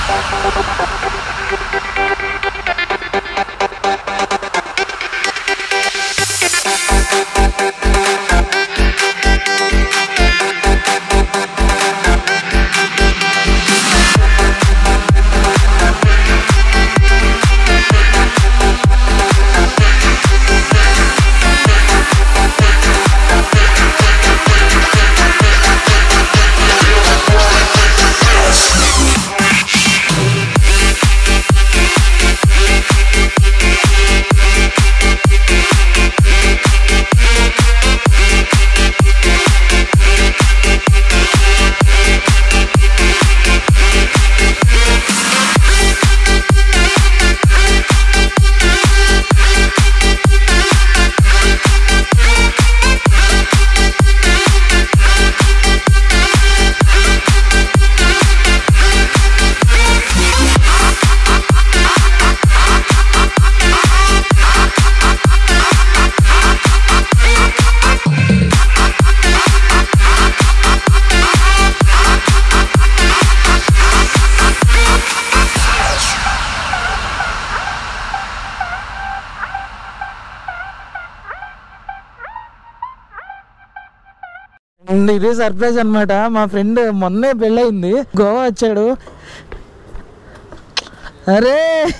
And ఇది surprise అన్నమాట మా ఫ్రెండ్ మొన్నే పెళ్ళయింది గోవా వచ్చాడు అరే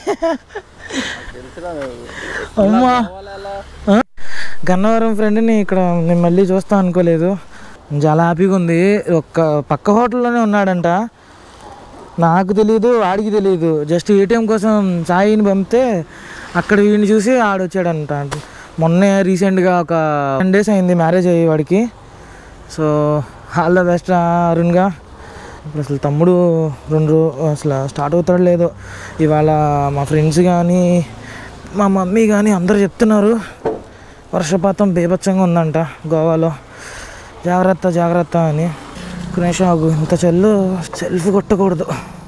అమ్మా ఆ? గన్నవరం ఫ్రెండ్ని ఇక్కడ నేను మళ్ళీ చూస్తాను అనుకోలేదు చాలా హ్యాపీగా ఉంది ఒక్క పక్క హోటల్లోనే ఉన్నాడంట నాకు తెలియదు వాడికి తెలియదు జస్ట్ ఏటీఎం కోసం సాయిని పంపితే అక్కడ వీడిని చూసి ఆడొచ్చాడంట మొన్నే రీసెంట్గా ఒక టెన్ డేస్ అయింది మ్యారేజ్ అయ్యి వాడికి సో ఆల్ ద బెస్ట్ అరుణ్గా ఇప్పుడు అసలు తమ్ముడు రెండు రో- అసలు స్టార్ట్ అవుతాడు లేదో ఇవాళ మా ఫ్రెండ్స్ కానీ మా మమ్మీ కానీ అందరూ చెప్తున్నారు వర్షపాతం బీభత్సంగా ఉందంట గోవాలో జాగ్రత్త జాగ్రత్త అని నిమిషం ఆగు ఇంత చెల్లు సెల్ఫీ కొట్టకూడదు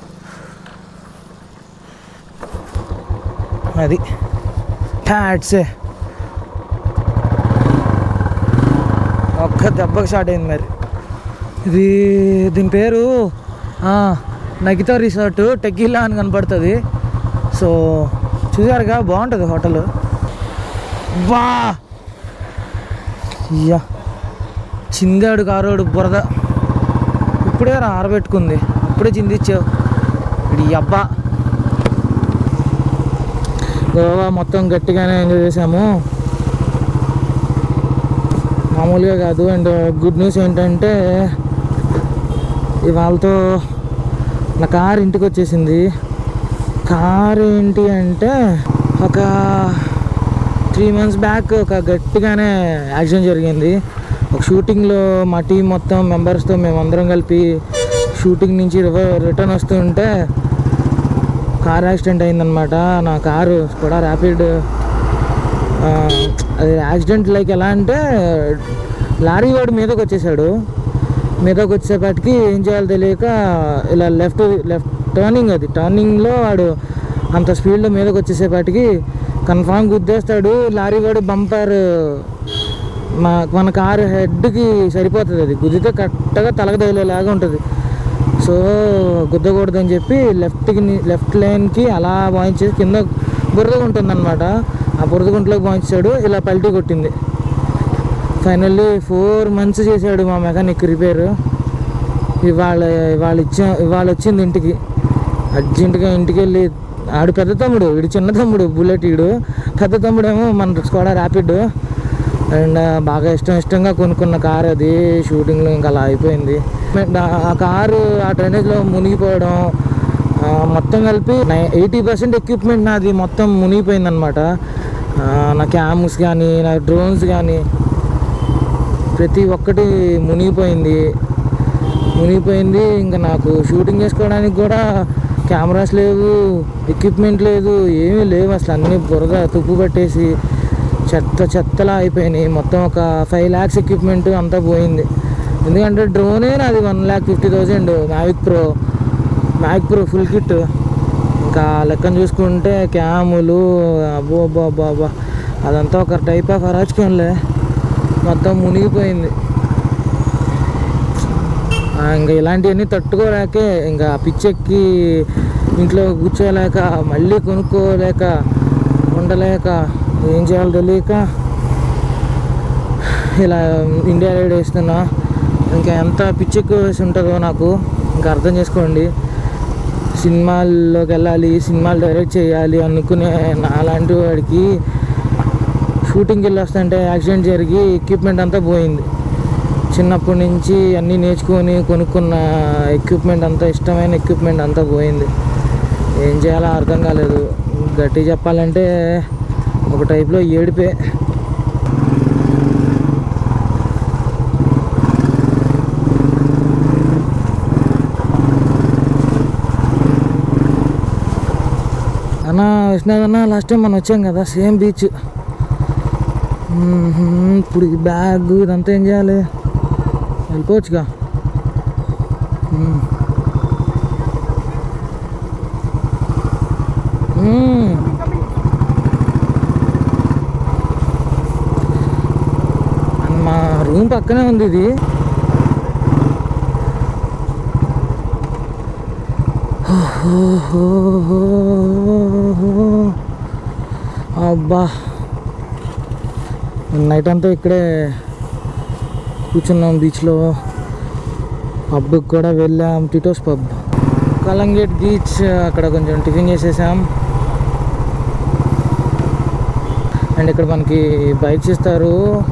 అది ట్యాట్సే ఒక్క దెబ్బకి స్టార్ట్ అయింది మరి ఇది దీని పేరు ఆ, నగితా రిసార్ట్ టెకీలా అని కనపడుతుంది సో చూసారుగా బాగుంటుంది హోటల్ వా ఇయ్యా చిందాడు కారోడు బురద ఇప్పుడే రా ఆరబెట్టుకుంది ఇప్పుడే చిందిచ్చావు ఇది అబ్బా గోవా మొత్తం గట్టిగానే ఎంజాయ్ చేసాము మామూలుగా కాదు అండ్ గుడ్ న్యూస్ ఏంటంటే ఇవాళతో నా కార్ ఇంటికి వచ్చేసింది కార్ ఏంటి అంటే ఒక త్రీ మంత్స్ బ్యాక్ ఒక గట్టిగానే యాక్సిడెంట్ జరిగింది ఒక షూటింగ్లో మా టీం మొత్తం మెంబర్స్తో మేమందరం కలిపి షూటింగ్ నుంచి రివర్ రిటర్న్ వస్తుంటే కార్ యాక్సిడెంట్ అయిందనమాట నా కారు కూడా ర్యాపిడ్ ఆ, అది యాక్సిడెంట్ లైక్ ఎలా అంటే లారీ వాడు మీదకి వచ్చేసాడు మీదకి వచ్చేపాటికి ఏం చేయాలో తెలియక ఇలా లెఫ్ట్ లెఫ్ట్ టర్నింగ్ అది టర్నింగ్లో వాడు అంత స్పీడ్లో మీదకి వచ్చేసేపాటికి కన్ఫామ్ గుద్దేస్తాడు లారీ వాడు బంపర్ మా మన కారు హెడ్కి సరిపోతుంది అది గుద్దితే కరెక్ట్గా తలక తగిలేలాగా ఉంటుంది సో గుద్దకూడదని చెప్పి లెఫ్ట్కి లెఫ్ట్ లైన్కి అలా వాయించేసి కింద బురద ఉంటుందన్నమాట ఆ బురద గుంటలోకి వాయించాడు ఇలా పల్టీ కొట్టింది ఫైనల్లీ ఫోర్ మంత్స్ చేశాడు మా మెకానిక్ రిపేర్ ఇవాళ ఇవాళ ఇచ్చా ఇవాళ వచ్చింది ఇంటికి అర్జెంటుగా ఇంటికి వెళ్ళి ఆడు పెద్ద తమ్ముడు వీడు చిన్న తమ్ముడు బుల్లెట్ వీడు పెద్ద తమ్ముడేమో మన స్కోడా ర్యాపిడ్ అండ్ బాగా ఇష్టం ఇష్టంగా కొనుక్కున్న కార్ అది షూటింగ్లో ఇంకా అలా అయిపోయింది ఆ కారు ఆ డ్రైనేజ్లో మునిగిపోవడం ఆ, మొత్తం కలిపి ఎయిటీ పర్సెంట్ ఎక్విప్మెంట్ నాది మొత్తం మునిగిపోయింది అనమాట నా క్యామ్స్ కానీ నా డ్రోన్స్ కానీ ప్రతి ఒక్కటి మునిగిపోయింది మునిగిపోయింది ఇంకా నాకు షూటింగ్ చేసుకోవడానికి కూడా కెమెరాస్ లేవు ఎక్విప్మెంట్ లేదు ఏమీ లేవు అసలు అన్నీ బురద తుప్పు పట్టేసి చెత్త చెత్తలా అయిపోయినాయి మొత్తం ఒక ఫైవ్ ల్యాక్స్ ఎక్విప్మెంట్ అంతా పోయింది ఎందుకంటే డ్రోనే నాది one lakh fifty thousand Mavic Pro Mavic Pro full kit ఇంకా లెక్కను చూసుకుంటే క్యాములు అబ్బో అబ్బో అబ్బో అబ్బా అదంతా ఒక టైప్ ఆఫ్ అరాచకంలే మొత్తం మునిగిపోయింది ఆ, ఇంకా ఇలాంటివన్నీ తట్టుకోలేకే ఇంకా పిచ్చెక్కి ఇంట్లో కూర్చోలేక మళ్ళీ కొనుక్కోలేక ఉండలేక ఏం చేయాలో తెలియక ఇలా ఇండియా రైడ్ వేస్తున్నా ఇంకా ఎంత పిచ్చి ఎక్కువ వేసి ఉంటుందో నాకు ఇంకా అర్థం చేసుకోండి సినిమాల్లోకి వెళ్ళాలి సినిమాలు డైరెక్ట్ చేయాలి అనుకునే నాలాంటి వాడికి షూటింగ్కి వెళ్ళి వస్తుంటే యాక్సిడెంట్ జరిగి ఎక్విప్మెంట్ అంతా పోయింది చిన్నప్పటి నుంచి అన్నీ నేర్చుకొని కొనుక్కున్న ఎక్విప్మెంట్ అంతా ఇష్టమైన ఎక్విప్మెంట్ అంతా పోయింది ఏం చేయాలో అర్థం కాలేదు గట్టి చెప్పాలంటే ఒక టైప్లో ఏడిపే అన్న విశ్వనాథ్ అన్న లాస్ట్ టైం మనం వచ్చాం కదా సేమ్ బీచ్ ఇప్పుడు ఈ బ్యాగ్ ఇదంతా ఏం చేయాలి వెళ్ళిపోవచ్చుగా మ్మ్. మ్మ్. మా రూమ్ పక్కనే ఉంది ఇది అబ్బా నైట్ అంతా ఇక్కడే కూర్చున్నాం బీచ్లో పబ్కి కూడా వెళ్ళాం టిటోస్ పబ్ కలంగేట్ బీచ్ అక్కడ కొంచెం టిఫిన్ చేసేసాం అండ్ ఇక్కడ మనకి బైక్స్ ఇస్తారు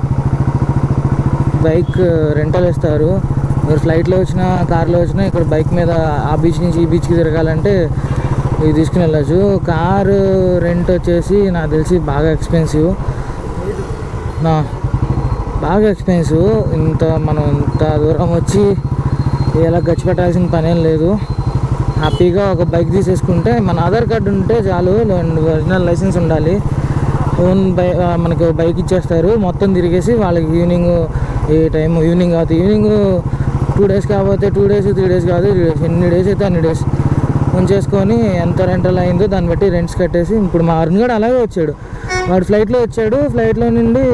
బైక్ రెంటల్ ఇస్తారు మీరు ఫ్లైట్లో వచ్చినా కార్లో వచ్చినా ఇక్కడ బైక్ మీద ఆ బీచ్ నుంచి ఈ బీచ్కి తిరగాలంటే ఇది తీసుకుని వెళ్ళచ్చు కారు రెంట్ వచ్చేసి నాకు తెలిసి బాగా ఎక్స్పెన్సివ్ నా బాగా ఎక్స్పెన్సివ్ ఇంత మనం ఇంత దూరం వచ్చి ఇలా ఖర్చు పెట్టాల్సిన పనేం లేదు హ్యాపీగా ఒక బైక్ తీసేసుకుంటే మన ఆధార్ కార్డు ఉంటే చాలు అండ్ ఒరిజినల్ లైసెన్స్ ఉండాలి ఓన్ బై ఆ, మనకి బైక్ ఇచ్చేస్తారు మొత్తం తిరిగేసి వాళ్ళకి ఈవినింగ్ ఏ టైం ఈవినింగ్ కాదు ఈవినింగ్ టూ డేస్ కాకపోతే టూ డేస్ త్రీ డేస్ కాదు త్రీ డేస్ ఎన్ని డేస్ అయితే అన్ని డేస్ ఉంచేసుకొని ఎంత రెంటల్ అయిందో దాన్ని బట్టి రెంట్స్ కట్టేసి ఇప్పుడు మా అరుణ్ కూడా అలాగే వచ్చాడు వాడు ఫ్లైట్లో వచ్చాడు ఫ్లైట్లో నుండి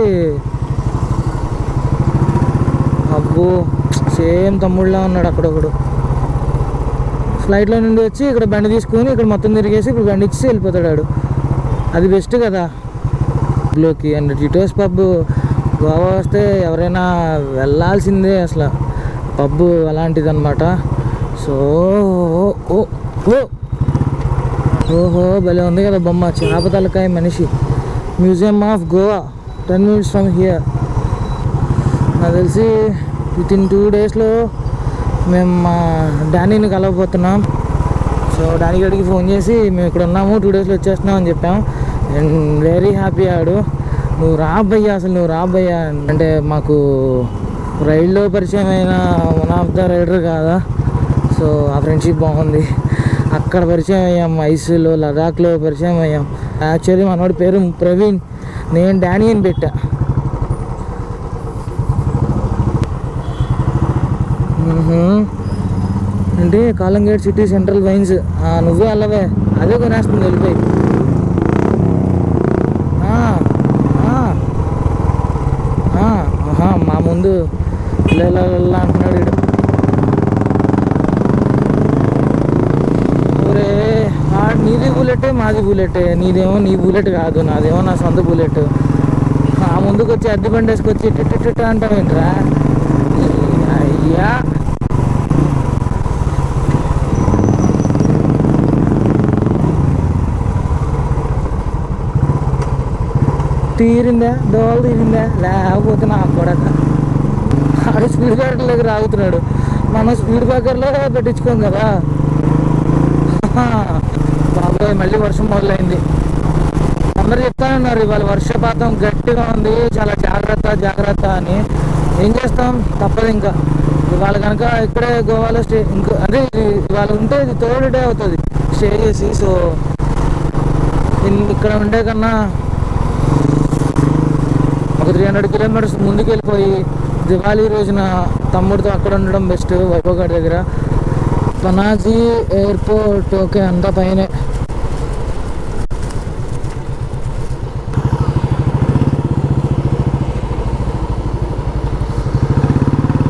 అబ్బో సేమ్ తమ్ముళ్ళ ఉన్నాడు అక్కడ ఒకడు ఫ్లైట్లో నుండి వచ్చి ఇక్కడ బండి తీసుకొని ఇక్కడ మొత్తం తిరిగేసి ఇప్పుడు బండి ఇచ్చి వెళ్ళిపోతాడు వాడు. అది బెస్ట్ కదా లోకి అండ్ టిటోస్ పబ్ గోవా వస్తే ఎవరైనా వెళ్ళాల్సిందే అసలు పబ్ అలాంటిది అనమాట సో ఓ ఓ ఓ ఓహో భలే ఉంది కదా బొమ్మ చేప తలకాయ మనిషి museum of Goa ten minutes from here నాకు తెలిసి విత్ ఇన్ టూ డేస్లో మేము మా డానీని కలవబోతున్నాం సో డానీ గడికి ఫోన్ చేసి మేము ఇక్కడ ఉన్నాము టూ డేస్లో వచ్చేస్తున్నాం అని చెప్పాం అండ్ వెరీ హ్యాపీ ఆడు నువ్వు రాబయ్యా అసలు నువ్వు రాబయ్యా అంటే మాకు రైల్లో పరిచయం అయిన వన్ ఆఫ్ ద రైడర్ కాదా సో ఆ ఫ్రెండ్షిప్ బాగుంది అక్కడ పరిచయం అయ్యాం ఐసులో లదాఖ్లో పరిచయం అయ్యాం యాక్చువల్లీ మనోడి పేరు ప్రవీణ్ నేను డానీ అని పెట్టా మ్మ్హ్మ్. అంటే కాలంగేట్ సిటీ సెంట్రల్ వైన్స్ ఆ, నువ్వే అల్లవే అదే కొనేస్తుంది వెళ్ళిపోయి ఆ, ఆ, ఆ, ఆహా, మా ముందు ఇలా ఇలా ఇలా అంటున్నాడు వీడు ఒరే ఆ, నీది బుల్లెటే మాది బుల్లెటే నీదేమో నీ బుల్లెట్ కాదు నాదేమో నా సొంత బుల్లెట్ ఆ ముందుకు వచ్చి అద్దె బండి వేసుకొచ్చి టిట్ అంటావేంట్రా అయ్యా తీరిందా దోవలు తీరిందా లేకపోతే నాకు కూడా ఆడు స్పీడ్ బ్రేకర్లోకి రాగుతున్నాడు మనం స్పీడ్ బ్రేకర్లో పెట్టించుకోం కదా బాబాయ్ మళ్ళీ వర్షం మొదలైంది అందరు చెప్తానన్నారు ఇవాళ వర్షపాతం గట్టిగా ఉంది చాలా జాగ్రత్త జాగ్రత్త అని ఏం చేస్తాం తప్పదు ఇంకా ఇవాళ కనుక ఇక్కడే గోవాలో స్టే ఇంకో అదే ఇది ఇవాళ ఉంటే ఇది థర్డ్ డే అవుతుంది స్టే చేసి సో ఇన్- ఇక్కడ ఉండే కన్నా ఒక త్రీ హండ్రెడ్ కిలోమీటర్స్ ముందుకు వెళ్ళిపోయి దివాళీ రోజున తమ్ముడితో అక్కడ ఉండడం బెస్ట్ వైభవగఢ్ దగ్గర పనాజీ ఎయిర్పోర్ట్ ఓకే అంతా పైనే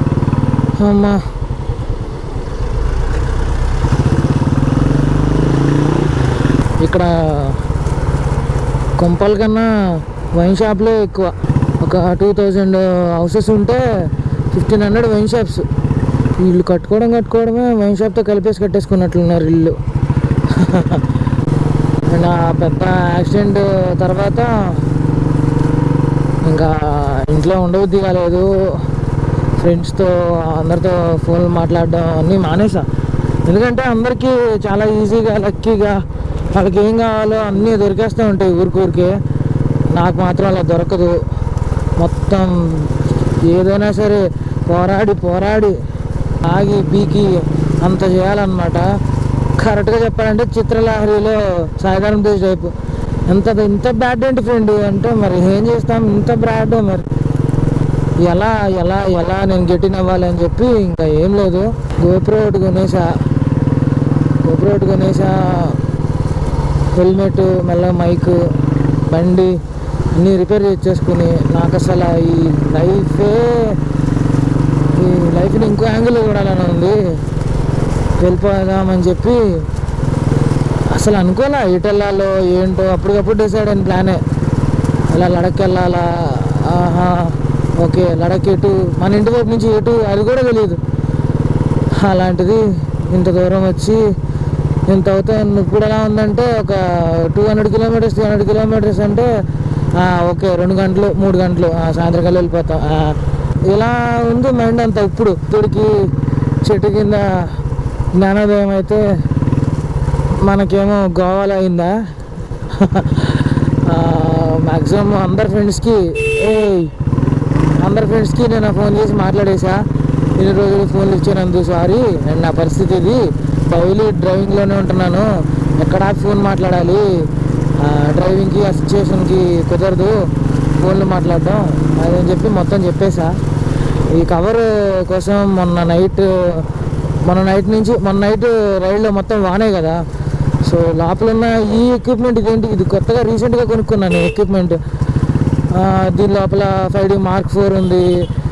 అమ్మా ఇక్కడ కొంపల కన్నా వైన్ షాప్లే ఎక్కువ ఒక టూ థౌజండ్ హౌసెస్ ఉంటే ఫిఫ్టీన్ హండ్రెడ్ వైన్ షాప్స్ వీళ్ళు కట్టుకోవడం కట్టుకోవడమే వైన్ షాప్తో కలిపేసి కట్టేసుకున్నట్లున్నారు ఇల్లు అండ్ ఆ పెద్ద యాక్సిడెంట్ తర్వాత ఇంకా ఇంట్లో ఉండబుద్ధి కాలేదు ఫ్రెండ్స్తో అందరితో ఫోన్లు మాట్లాడడం అన్నీ మానేసా ఎందుకంటే అందరికీ చాలా ఈజీగా లక్కీగా వాళ్ళకి ఏం కావాలో అన్నీ దొరికేస్తూ ఉంటాయి ఊరికూరికే నాకు మాత్రం అలా దొరకదు మొత్తం ఏదైనా సరే పోరాడి పోరాడి ఆగి పీకి అంత చేయాలన్నమాట కరెక్ట్గా చెప్పాలంటే చిత్రలహరిలో సాయిధరం తేజ్ టైపు ఎంత ఇంత బ్యాడ్ ఏంటి ఫ్రెండ్ అంటే మరి ఏం చేస్తాం ఇంత బ్యాడ్ మరి ఎలా ఎలా ఎలా నేను గెట్టిన అవ్వాలి అని చెప్పి ఇంకా ఏం లేదు గోప్రో ఒకటి కొనేసా గోప్రో ఒకటి కొనేసా హెల్మెట్ మళ్ళీ మైక్ బండి అన్నీ రిపేర్ చేసుకుని నాకు అసలు ఈ లైఫే ఈ లైఫ్ని ఇంకో యాంగిల్ చూడాలని ఉంది వెళ్ళిపోదామని చెప్పి అసలు అనుకోలే ఎటు వెళ్ళాలో ఏంటో అప్పటికప్పుడు డిసైడ్ అయిన ప్లానే అలా లడక్ వెళ్ళాలా ఆహా ఓకే లడక్ ఎటు మన ఇంటి వైపు నుంచి ఎటు అది కూడా తెలియదు అలాంటిది ఇంత దూరం వచ్చి ఇంత అవుతుంది ఇప్పుడు ఎలా ఉందంటే ఒక two hundred kilometres three hundred kilometres అంటే ఆ, ఓకే రెండు గంటలు మూడు గంటలు ఆ, సాయంత్రకాలం వెళ్ళిపోతాం ఆ, ఇలా ఉంది మైండ్ అంతా ఇప్పుడు ఇప్పటికి చెట్టు కింద జ్ఞానోదయం అయితే మనకేమో గోవాలో అయిందా మ్యాక్సిమం అందరి ఫ్రెండ్స్కి ఏ అందరి ఫ్రెండ్స్కి నేను ఫోన్ చేసి మాట్లాడేసా ఇన్ని రోజులు ఫోన్లు ఇచ్చానందు సారీ అండ్ నా పరిస్థితి ఇది డైలీ డ్రైవింగ్లోనే ఉంటున్నాను ఎక్కడ ఫోన్ మాట్లాడాలి ఆ, డ్రైవింగ్కి ఆ సిచ్యువేషన్కి కుదరదు ఫోన్లు మాట్లాడడం అదని చెప్పి మొత్తం చెప్పేసా ఈ కవర్ కోసం మొన్న నైట్ మొన్న నైట్ నుంచి మొన్న నైట్ రైల్లో మొత్తం వానే కదా సో లోపల ఉన్న ఈ ఎక్విప్మెంట్ ఇదేంటి ఇది కొత్తగా రీసెంట్గా కొనుక్కున్నాను ఎక్విప్మెంట్ దీని లోపల ఫైవ్ డి మార్క్ ఫోర్ ఉంది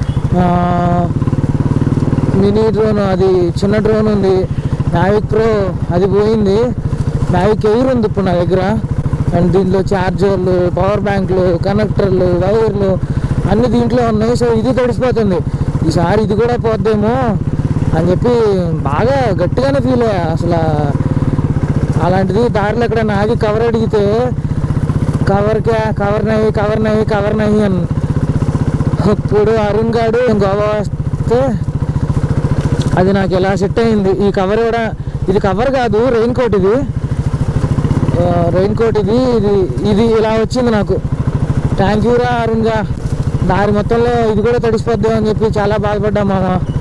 మినీ డ్రోన్ అది చిన్న డ్రోన్ ఉంది మ్యావిక్ ప్రో అది పోయింది మ్యావిక్ ఎయిర్ ఉంది ఇప్పుడు నా దగ్గర అండ్ దీంట్లో ఛార్జర్లు పవర్ బ్యాంకులు కనెక్టర్లు వైర్లు అన్నీ దీంట్లో ఉన్నాయి సో ఇది తడిసిపోతుంది ఈసారి ఇది కూడా పోద్దేమో అని చెప్పి బాగా గట్టిగానే ఫీల్ అయ్యా అసలు అలాంటిది దారిలో ఎక్కడైనా ఆగి కవర్ అడిగితే కవర్ క్యా కవర్ నహి కవర్ నహి కవర్ నహి అని ఇప్పుడు అరుణ్ గాడు గోవా వస్తే అది నాకు ఎలా సెట్ అయింది ఈ కవర్ కూడా ఇది కవర్ కాదు రెయిన్ కోట్ ఇది రెయిన్ కోట్ ఇది ఇది ఇది ఇలా వచ్చింది నాకు థ్యాంక్ యూ రా అరుణ్గా దారి మొత్తంలో ఇది కూడా తడిసిపోద్ది అని చెప్పి చాలా బాధపడ్డా మామ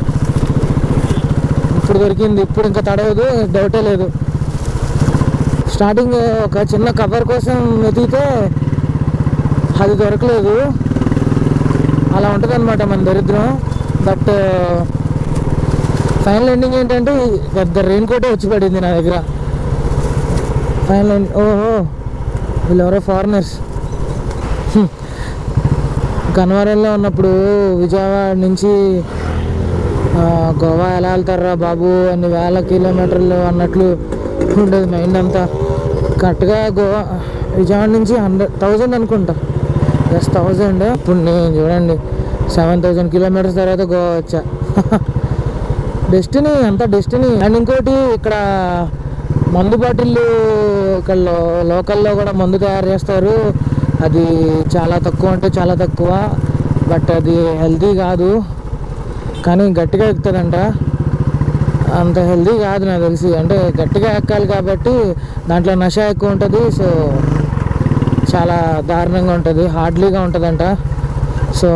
ఇప్పుడు దొరికింది ఇప్పుడు ఇంకా తడవదు డౌటే లేదు స్టార్టింగ్ ఒక చిన్న కవర్ కోసం వెతికితే అది దొరకలేదు అలా ఉంటుంది అనమాట మన దరిద్రం బట్ ఫైనల్ ఎండింగ్ ఏంటంటే పెద్ద రెయిన్ కోటే వచ్చి పడింది నా దగ్గర ఫైనల్ ఎండ్ ఓహో వీళ్ళు ఎవరో ఫారినర్స్ గన్నవరంలో ఉన్నప్పుడు విజయవాడ నుంచి ఆ, గోవా ఎలా వెళ్తారా బాబు అన్ని వేల కిలోమీటర్లు అన్నట్లు ఉండేది మైండ్ అంతా కరెక్ట్గా గోవా విజయవాడ నుంచి హండ్రెడ్ థౌజండ్ అనుకుంటా ఎస్ థౌజండ్ ఇప్పుడు నేను చూడండి సెవెన్ థౌజండ్ కిలోమీటర్స్ తర్వాత గోవా వచ్చా డెస్టినీ అంతా డెస్టినీ అండ్ ఇంకోటి ఇక్కడ మందు బాటిళ్ళు ఇక్కడ లో- లోకల్లో కూడా మందు తయారు చేస్తారు అది చాలా తక్కువ అంటే చాలా తక్కువ బట్ అది హెల్తీ కాదు కానీ గట్టిగా ఎక్కుతుందంట అంత హెల్తీ కాదు నాకు తెలిసి అంటే గట్టిగా ఎక్కాలి కాబట్టి దాంట్లో నష ఎక్కువ ఉంటుంది సో చాలా దారుణంగా ఉంటుంది హార్డ్లీగా ఉంటుందంట సో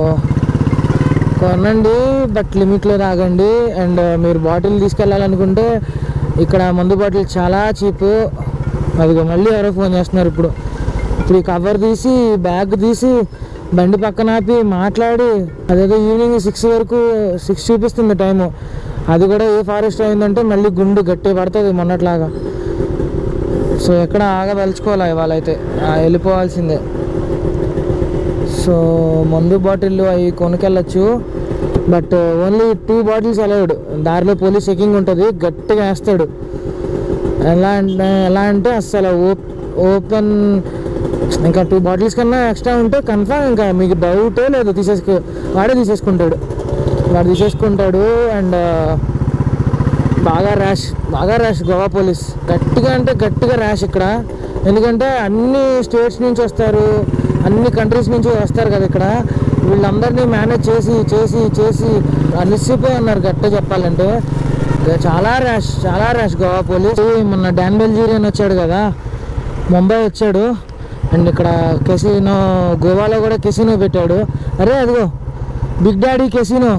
కొనండి బట్ లిమిట్లో తాగండి అండ్ మీరు బాటిల్ తీసుకెళ్ళాలనుకుంటే ఇక్కడ మందు బాటిల్ చాలా చీప్ అదిగో మళ్ళీ ఎవరో ఫోన్ చేస్తున్నారు ఇప్పుడు ఇప్పుడు ఈ కవర్ తీసి బ్యాగ్ తీసి బండి పక్కన ఆపి మాట్లాడి అదేదో ఈవినింగ్ సిక్స్ వరకు సిక్స్ చూపిస్తుంది టైము అది కూడా ఏ ఫారెస్ట్ అయిందంటే మళ్ళీ గుండు గట్టి పడుతుంది మొన్నట్లాగా సో ఎక్కడ ఆగదలుచుకోవాలి ఇవాళ అయితే ఆ, వెళ్ళిపోవాల్సిందే సో మందు బాటిల్ అవి కొనుకెళ్ళచ్చు but only two bottles allowed దారిలో పోలీస్ చెకింగ్ ఉంటుంది గట్టిగా వేస్తాడు ఎలా అంటే ఎలా అంటే అస్సలు ఓప్ ఓపెన్ ఇంకా టూ బాటిల్స్ కన్నా ఎక్స్ట్రా ఉంటే కన్ఫామ్ ఇంకా మీకు డౌటే లేదు తీసేసుకో వాడే తీసేసుకుంటాడు వాడు తీసేసుకుంటాడు అండ్ బాగా ర్యాష్ బాగా ర్యాష్ గోవా పోలీస్ గట్టిగా అంటే గట్టిగా ర్యాష్ ఇక్కడ ఎందుకంటే అన్ని స్టేట్స్ నుంచి వస్తారు అన్ని కంట్రీస్ నుంచి వస్తారు కదా ఇక్కడ వీళ్ళందరినీ మేనేజ్ చేసి చేసి చేసి అలసిపోయి ఉన్నారు గట్టిగా చెప్పాలంటే ఇక చాలా ర్యాష్ చాలా ర్యాష్ గోవా పోలీస్ మొన్న డాన్ బెల్జీరియన్ వచ్చాడు కదా ముంబై వచ్చాడు అండ్ ఇక్కడ కెసినో గోవాలో కూడా కెసినో పెట్టాడు అరే అదిగో బిగ్ డాడీ కెసినో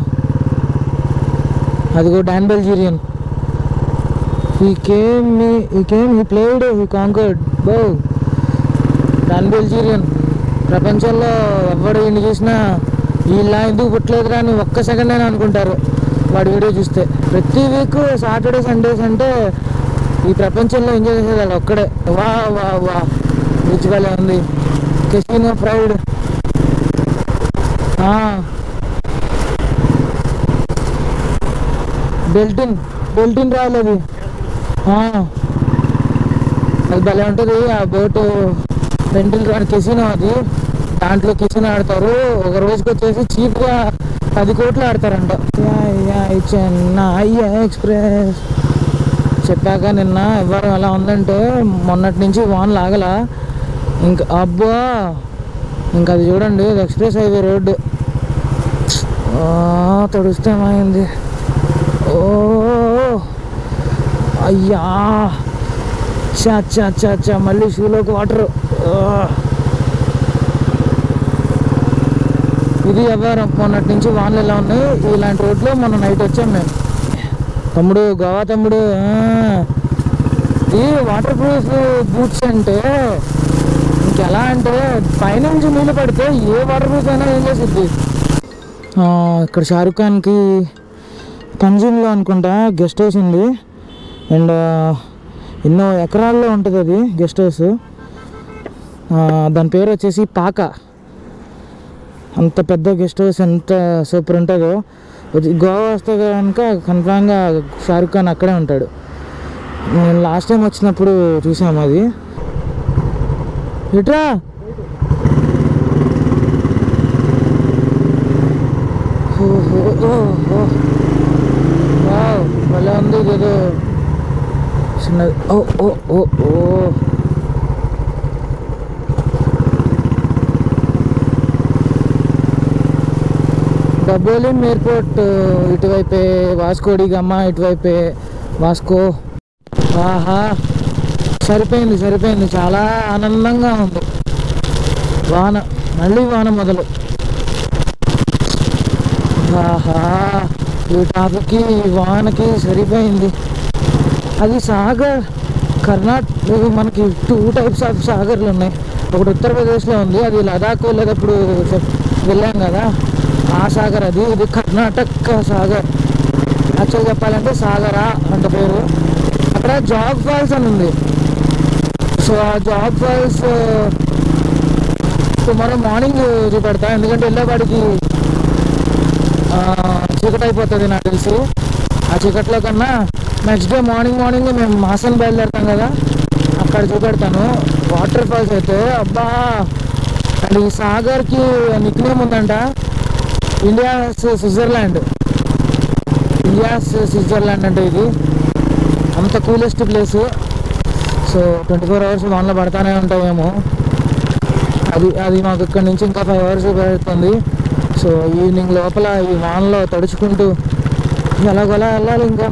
అదిగో Dan Bilzerian he came he, he came he played he conquered బో డాన్ బెల్జీరియన్ ప్రపంచంలో ఎవడు ఎన్ని చూసినా వీళ్ళ ఎందుకు పుట్టలేదురా అని ఒక్క సెకండ్ అని అనుకుంటారు వాడి వీడియో చూస్తే ప్రతి వీక్ సాటర్డే సండేస్ అంటే ఈ ప్రపంచంలో ఎంజాయ్ చేసేది వాళ్ళు ఒక్కడే వా వా వా రుచిగా ఉంది కెసినో ప్రైడ్ బెల్టిన్ బెల్టిన్ రాలేదు ఆ. అది భలే ఉంటుంది ఆ బోటు రెంటల్ కెసినో అది దాంట్లో కెసినో ఆడతారు ఒక రోజుకి వచ్చేసి చీప్గా పది కోట్లు ఆడతారంట యా, యా, ఈ చెన్నై ఎక్స్ప్రెస్ చెప్పాక నిన్న ఎవరు ఎలా ఉందంటే మొన్నటి నుంచి వాన్ లాగలా ఇంకా అబ్బా ఇంకా అది చూడండి ఇది ఎక్స్ప్రెస్ హైవే రోడ్డు ఆ, తడుస్తే ఏమైంది ఓ అయ్యా చా చా చా చా మళ్ళీ షూలోకి వాటర్ ఇది వ్యవహారం మొన్నటి నుంచి వానలు ఎలా ఉన్నాయి ఇలాంటి రోడ్లో మొన్న నైట్ వచ్చాం మేము తమ్ముడు గోవా తమ్ముడు ఆ. ఇది వాటర్ ప్రూఫ్ బూట్స్ అంటే ఇంకెలా అంటే పైనుంచి నీళ్ళు పడితే ఏ వాటర్ ప్రూఫ్ అయినా ఏం చేసిద్ది ఆ, ఇక్కడ షారుఖ్ ఖాన్కి పంజిమ్లో అనుకుంటా గెస్ట్ హౌస్ ఉంది అండ్ ఎన్నో ఎకరాల్లో ఉంటుంది అది గెస్ట్ హౌస్ ఆ, దాని పేరు వచ్చేసి పాక అంత పెద్ద గెస్ట్ హౌస్ ఎంత సూపర్ ఉంటుందో వచ్చి- గోవా వస్తే కనుక కన్ఫామ్గా షారుఖ్ ఖాన్ అక్కడే ఉంటాడు నేను లాస్ట్ టైం వచ్చినప్పుడు చూసాము అది ఇట్రా ఓహో, ఓహో. వావ్, భలే ఉంది ఇదేదో చిన్నది ఓ ఓ ఓ ఓ డబ్బోలిం ఎయిర్పోర్ట్ ఇటువైపే వాస్కోడి గమ్మ ఇటువైపే వాస్కో ఆహా సరిపోయింది సరిపోయింది చాలా ఆనందంగా ఉంది వాన మళ్ళీ వాన మొదలు ఆహా ఈ ట్రాఫిక్కి ఈ వానకి సరిపోయింది అది సాగర్ కర్ణాటక మనకి టూ టైప్స్ ఆఫ్ సాగర్లు ఉన్నాయి ఒకటి ఉత్తరప్రదేశ్లో ఉంది అది లదాఖ్ వెళ్ళేటప్పుడు చెప్- వెళ్ళాం కదా ఆ సాగర్ అది ఇది కర్ణాటక సాగర్ యాక్చువల్ చెప్పాలంటే సాగరా అంట పేరు అక్కడ జాగ్ ఫాల్స్ అని ఉంది సో ఆ జాగ్ ఫాల్స్ టుమారో మార్నింగ్ చూపెడతా ఎందుకంటే వెళ్ళేవాడికి ఆ, చీకటి అయిపోతుంది నాకు తెలిసి ఆ చీకట్లో కన్నా నెక్స్ట్ డే మార్నింగ్ మార్నింగ్ మేము హాసన్ బయలుదేరుతాం కదా అక్కడ చూపెడతాను వాటర్ ఫాల్స్ అయితే అబ్బా అండ్ ఈ సాగర్కి నిక్నేమ్ ఉందంట ఇండియా స్విట్జర్లాండ్ ఇండియా స్విట్జర్లాండ్ అంటే ఇది అంత coolest place so twenty four hours వానలో పడతానే ఉంటాయేమో అది అది మాకు ఇక్కడ నుంచి ఇంకా ఫైవ్ అవర్స్ పెడుతుంది సో ఈవినింగ్ లోపల ఈ వానలో తడుచుకుంటూ ఎలాగోలా వెళ్ళాలి ఇంకా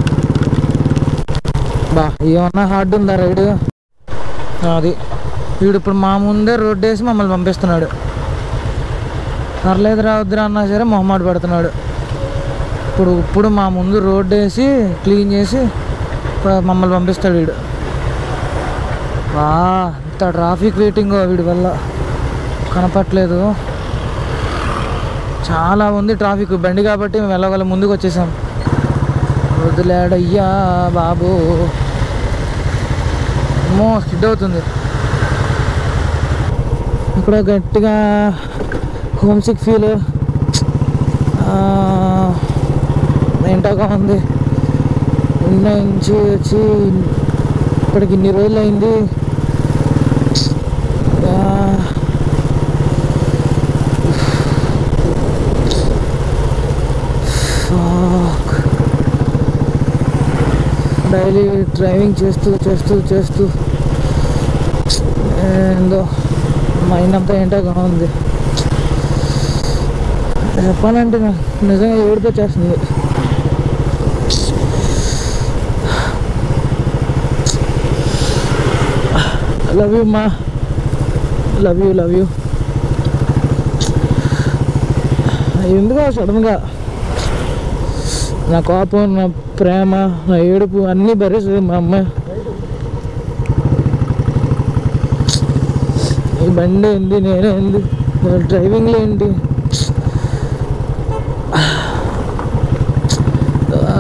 బా ఏమన్నా హార్డ్ ఉందా రైడ్ అది వీడు ఇప్పుడు మా ముందే రోడ్డు వేసి మమ్మల్ని పంపిస్తున్నాడు పర్లేదు రావద్దురా అన్నా సరే మొహమాట పడుతున్నాడు ఇప్పుడు ఇప్పుడు మా ముందు రోడ్డు వేసి క్లీన్ చేసి ప- మమ్మల్ని పంపిస్తాడు వీడు వా ఇంత ట్రాఫిక్ వెయిటింగ్ వీడి వల్ల కనపట్లేదు చాలా ఉంది ట్రాఫిక్ బండి కాబట్టి మేము వెళ్ళగల ముందుకు వచ్చేసాం వదిలేడయ్యా బాబు అమ్మో స్కిడ్ అవుతుంది ఇక్కడ గట్టిగా హోమ్ సిక్ ఫీల్ ఏంటోగా ఉంది నిన్న నుంచి వచ్చి ఇప్పటికి ఇన్ని రోజులు అయింది ఆ, fuck. డైలీ డ్రైవింగ్ చేస్తూ చేస్తూ చేస్తూ ఏందో మైండ్ అంతా ఏంటోగా ఉంది చెప్పాలంటే నాకు నిజంగా ఏడుపు వచ్చేస్తుంది లవ్ యూ మా లవ్ యూ లవ్ యూ ఎందుకో సడన్గా నా కోపం నా ప్రేమ నా ఏడుపు అన్నీ భరిస్తుంది మా అమ్మ ఈ బండి ఏంది నేనే ఏంది డ్రైవింగ్లో ఏంటి ఆ,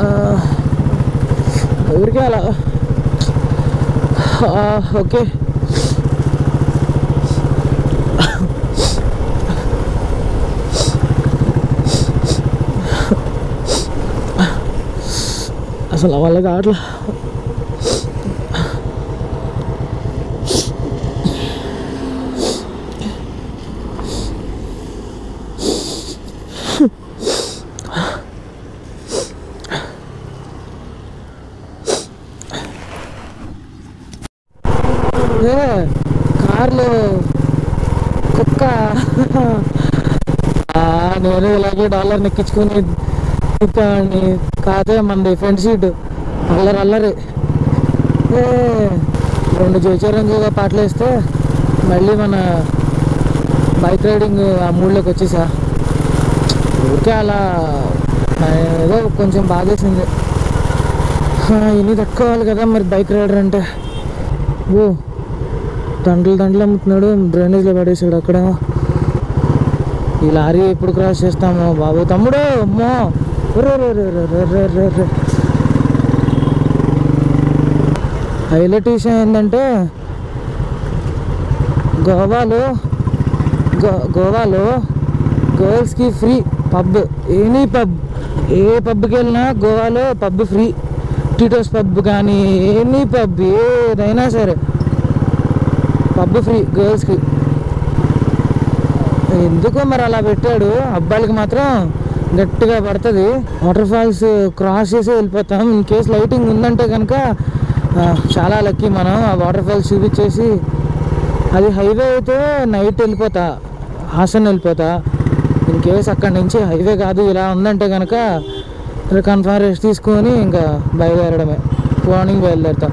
ఊరికే అలా ఆ, ఓకే అసలు వాళ్ళ కావట్లా ఏ, కార్లో కుక్క ఆ, నేను ఇలాగే డాలర్ నెక్కించుకొని తిప్పామండి కాదే మనది ఫ్రంట్ సీట్ అల్లరి అల్లరి ఏ, రెండు జయచరంజీగా పాటలు వేస్తే మళ్ళీ మన బైక్ రైడింగ్ ఆ మూడ్లోకి వచ్చేసా ఊరికే అలా ఆ, ఏదో కొంచెం బాధేసింది ఆ, ఇన్ని తట్టుకోవాలి కదా మరి బైక్ రైడర్ అంటే ఓ దండలు దండలు అమ్ముతున్నాడు డ్రైనేజ్లో పడేసాడు అక్కడ ఈ లారీ ఎప్పుడు క్రాస్ చేస్తామో బాబు తమ్ముడు అమ్మో ఒరే రే రే రే రే రే రే రే. హైలైట్ విషయం ఏంటంటే గోవాలో గో గోవాలో గర్ల్స్కి ఫ్రీ పబ్ ఎనీ పబ్ ఏ పబ్కి వెళ్ళినా గోవాలో పబ్ ఫ్రీ టీటోస్ పబ్ కానీ ఎనీ పబ్ ఏదైనా సరే పబ్ ఫ్రీ గర్ల్స్కి ఎందుకో మరి అలా పెట్టాడు అబ్బాయిలకి మాత్రం గట్టిగా పడుతుంది వాటర్ ఫాల్స్ క్రాస్ చేసి వెళ్ళిపోతాం ఇన్ కేస్ లైటింగ్ ఉందంటే కనుక ఆ, చాలా లక్కీ మనం ఆ వాటర్ ఫాల్స్ చూపించేసి అది హైవే అయితే నైట్ వెళ్ళిపోతా హాసన్ వెళ్ళిపోతా ఇన్ కేస్ అక్కడి నుంచి హైవే కాదు ఇలా ఉందంటే కనుక కన్ఫర్మ్ రెస్ట్ తీసుకొని ఇంకా బయలుదేరడమే మార్నింగ్ బయలుదేరుతా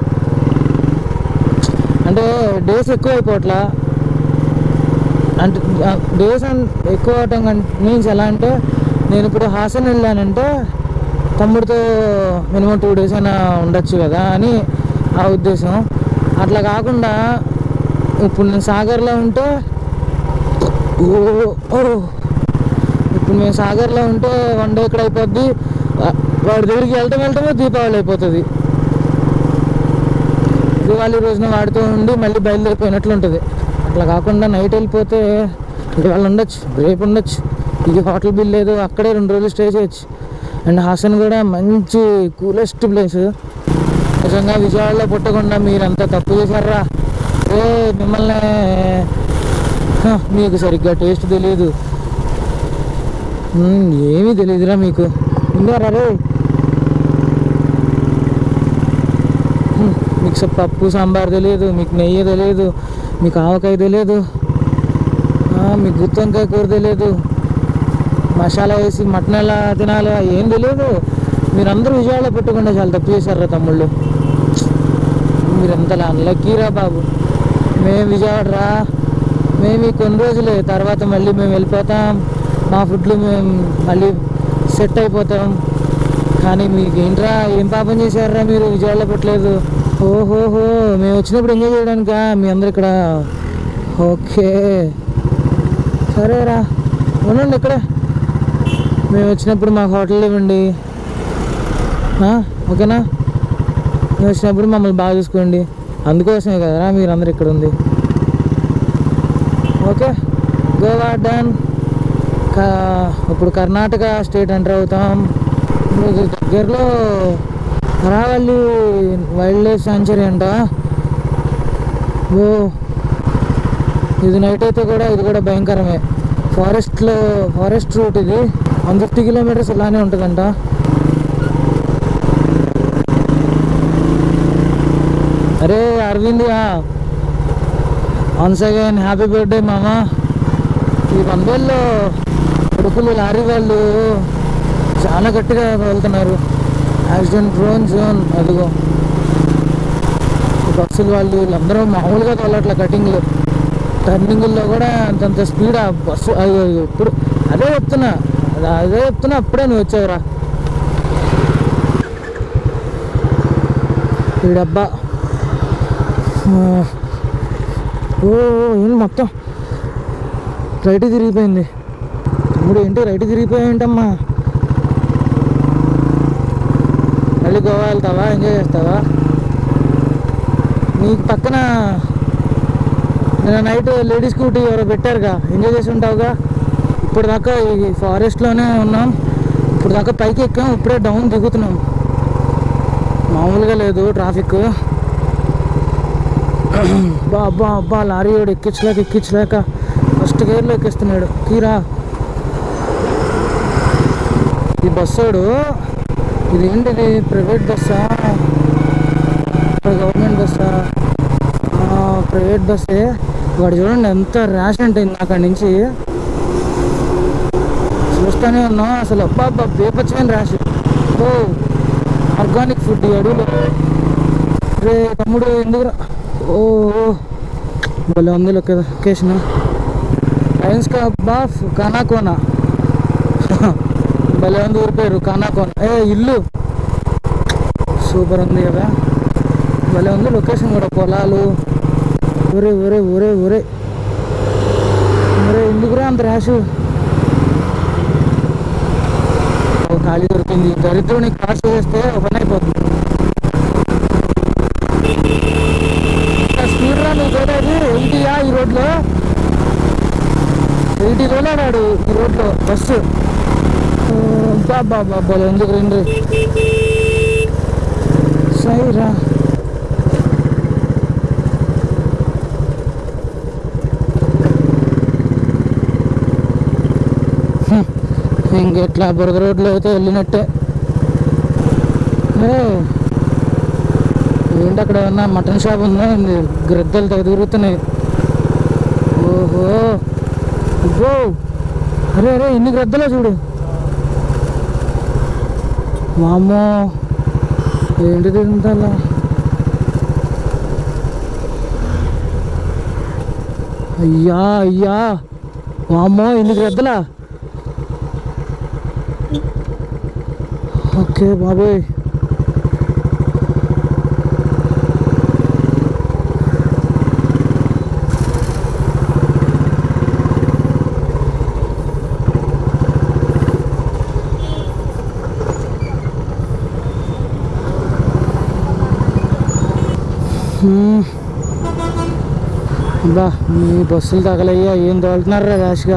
అంటే డేస్ ఎక్కువ అయిపోవట్లా అంటే డేస్ ఎక్కువ అవటం మీన్స్ ఎలా అంటే నేను ఇప్పుడు హాసన్ వెళ్ళానంటే తమ్ముడితో మినిమం టూ డేస్ అయినా ఉండొచ్చు కదా అని ఆ ఉద్దేశం అట్లా కాకుండా ఇప్పుడు నేను సాగర్లో ఉంటే ఓ ఓ. ఇప్పుడు మేము సాగర్లో ఉంటే వన్ డే ఇక్కడ అయిపోద్ది వా- వాడి దగ్గరికి వెళ్ళటం వెళ్ళటమే దీపావళి అయిపోతుంది దివాళీ రోజున వాడుతూ ఉండి మళ్ళీ బయలుదేరిపోయినట్లు ఉంటుంది అట్లా కాకుండా నైట్ వెళ్ళిపోతే ఇవాళ ఉండొచ్చు రేపు ఉండొచ్చు ఇది హోటల్ బిల్ లేదు అక్కడే రెండు రోజులు స్టే చేయొచ్చు అండ్ హాసన్ కూడా మంచి కూలెస్ట్ ప్లేస్ నిజంగా విజయవాడలో పుట్టకుండా మీరంతా తప్పు చేశారా ఏ మిమ్మల్ని హ, మీకు సరిగ్గా టేస్ట్ తెలియదు మ్మ్, ఏమీ తెలియదురా మీకు ఉందారా రే హ్మ్, మీకు స- పప్పు సాంబార్ తెలియదు మీకు నెయ్యి తెలియదు మీకు ఆవకాయ తెలియదు ఆ, మీకు గుత్తి వంకాయ కూర తెలియదు మసాలా వేసి మటన్ ఎలా తినాలి ఏం తెలియదు మీరందరూ విజయాల్లో పెట్టుకుండా చాలా తప్పు చేశారా తమ్ముళ్ళు మీరు ఎంత అన్లక్కీరా బాబు మేము విజయవాడ రా మేము ఈ కొన్ని రోజులే తర్వాత మళ్ళీ మేము వెళ్ళిపోతాం మా ఫుడ్లు మేము మళ్ళీ సెట్ అయిపోతాం కానీ మీకు ఏంట్రా ఏం పాపం చేశారా మీరు విజయవాడలో పెట్టలేదు ఓహోహో మేము వచ్చినప్పుడు ఎంజాయ్ చేయడానికా మీ అందరు ఇక్కడ ఓకే సరేరా ఉండండి ఇక్కడే మేము వచ్చినప్పుడు మాకు హోటల్ ఇవ్వండి ఆ, ఓకేనా మేము వచ్చినప్పుడు మమ్మల్ని బాగా చూసుకోండి అందుకోసమే కదరా మీరందరూ ఇక్కడ ఉంది ఓకే గోవా డన్ కా ఇప్పుడు కర్ణాటక స్టేట్ ఎంటర్ అవుతాం మీకు దగ్గరలో అరావల్లి వైల్డ్ లైఫ్ సాంచురీ అంట ఓ ఇది నైట్ అయితే కూడా ఇది కూడా భయంకరమే ఫారెస్ట్లో ఫారెస్ట్ రూట్ ఇది వన్ ఫిఫ్టీ కిలోమీటర్స్ ఇలానే ఉంటుందంట అరే Aravind once again happy birthday మామ ఈ వందేల్లో కొడుకులు లారీ వాళ్ళు చాలా గట్టిగా వెళ్తున్నారు యాక్సిడెంట్ ప్రోన్ జోన్ అదిగో ఈ బస్సులు వాళ్ళు వీళ్ళందరూ మామూలుగా తోలట్ల కటింగ్లు టర్నింగుల్లో కూడా అంతంత స్పీడ్ ఆ బస్సు అయ్యో ఇప్పుడు అదే చెప్తున్నా అదే- అదే చెప్తున్నా అప్పుడే నువ్వు వచ్చావురా ఈ డబ్బా ఆ. ఓ ఓ, ఏంటి మొత్తం రైట్ తిరిగిపోయింది తమ్ముడు ఏంటి రైట్ తిరిగిపోయావు ఏంటమ్మా మళ్ళీ గోవా వెళ్తావా ఎంజాయ్ చేస్తావా నీకు పక్కన నిన్న నైట్ లేడీ స్కూటీ ఎవరో పెట్టారుగా ఎంజాయ్ చేసి ఉంటావుగా ఇప్పుడు దాకా ఈ ఫారెస్ట్లోనే ఉన్నాం ఇప్పుడు దాకా పైకి ఎక్కాం ఇప్పుడే డౌన్ దిగుతున్నాం మామూలుగా లేదు ట్రాఫిక్ బా అబ్బా అబ్బా లారీ వాడు ఎక్కించలేక ఎక్కించలేక ఫస్ట్ గేర్లో ఎక్కిస్తున్నాడు కీరా ఈ బస్సోడు ఇది ఏంటిది ప్రైవేట్ బస్సా గవర్నమెంట్ బస్సా ప్రైవేట్ బస్సే వాడు చూడండి ఎంత ర్యాష్ అంటే అక్కడి నుంచి చూస్తూనే ఉన్నాం అసలు అబ్బా అబ్బా బేపచ్చమైన ర్యాష్ ఓ ఆర్గానిక్ ఫుడ్ ఈ అడవిలో రే తమ్ముడు ఎందుకు రా- ఓ ఓ. భలే ఉంది లొకే లొకేషన్ లయన్స్ కా బాఫ్ కానాకోనా భలే ఉంది ఊరి పేరు కానాకోనా ఏ ఇల్లు సూపర్ ఉంది కదా భలే ఉంది లొకేషన్ కూడా పొలాలు ఒరే ఒరే ఒరే ఒరే ఒరే ఎందుకురా అంత ర్యాష్ ఓ ఖాళీ దొరికింది దరిద్రుని కార్ చేస్తే ఓపెన్ అయిపోతుంది స్పీడ్ రా నువ్వు చూడేది ఎయిటీయా ఈ రోడ్లో ఎయిటీ తోలాడాడు ఈ రోడ్లో బస్సు బాబా బాబా ఎందుకు రెండు సైరా హ్మ్. ఇంకెట్లా బురద రోడ్లో అయితే వెళ్ళినట్టే ఏ, ఏంటి అక్కడ ఏమన్నా మటన్ షాప్ ఉందా ఏంది? గ్రద్దలు తెగ తిరుగుతున్నాయి ఓహో ఓ అరే అరే ఇన్ని గ్రద్దలో చూడు వామ్మో ఏంటిది ఇంత అలా? అయ్యా అయ్యా వామ్మో ఇన్ని గ్రద్దలా ఓకే బాబోయ్ హ్మ్. బా మీ బస్సులు తగలయ్యా ఏం తోలుతున్నారా ర్యాష్గా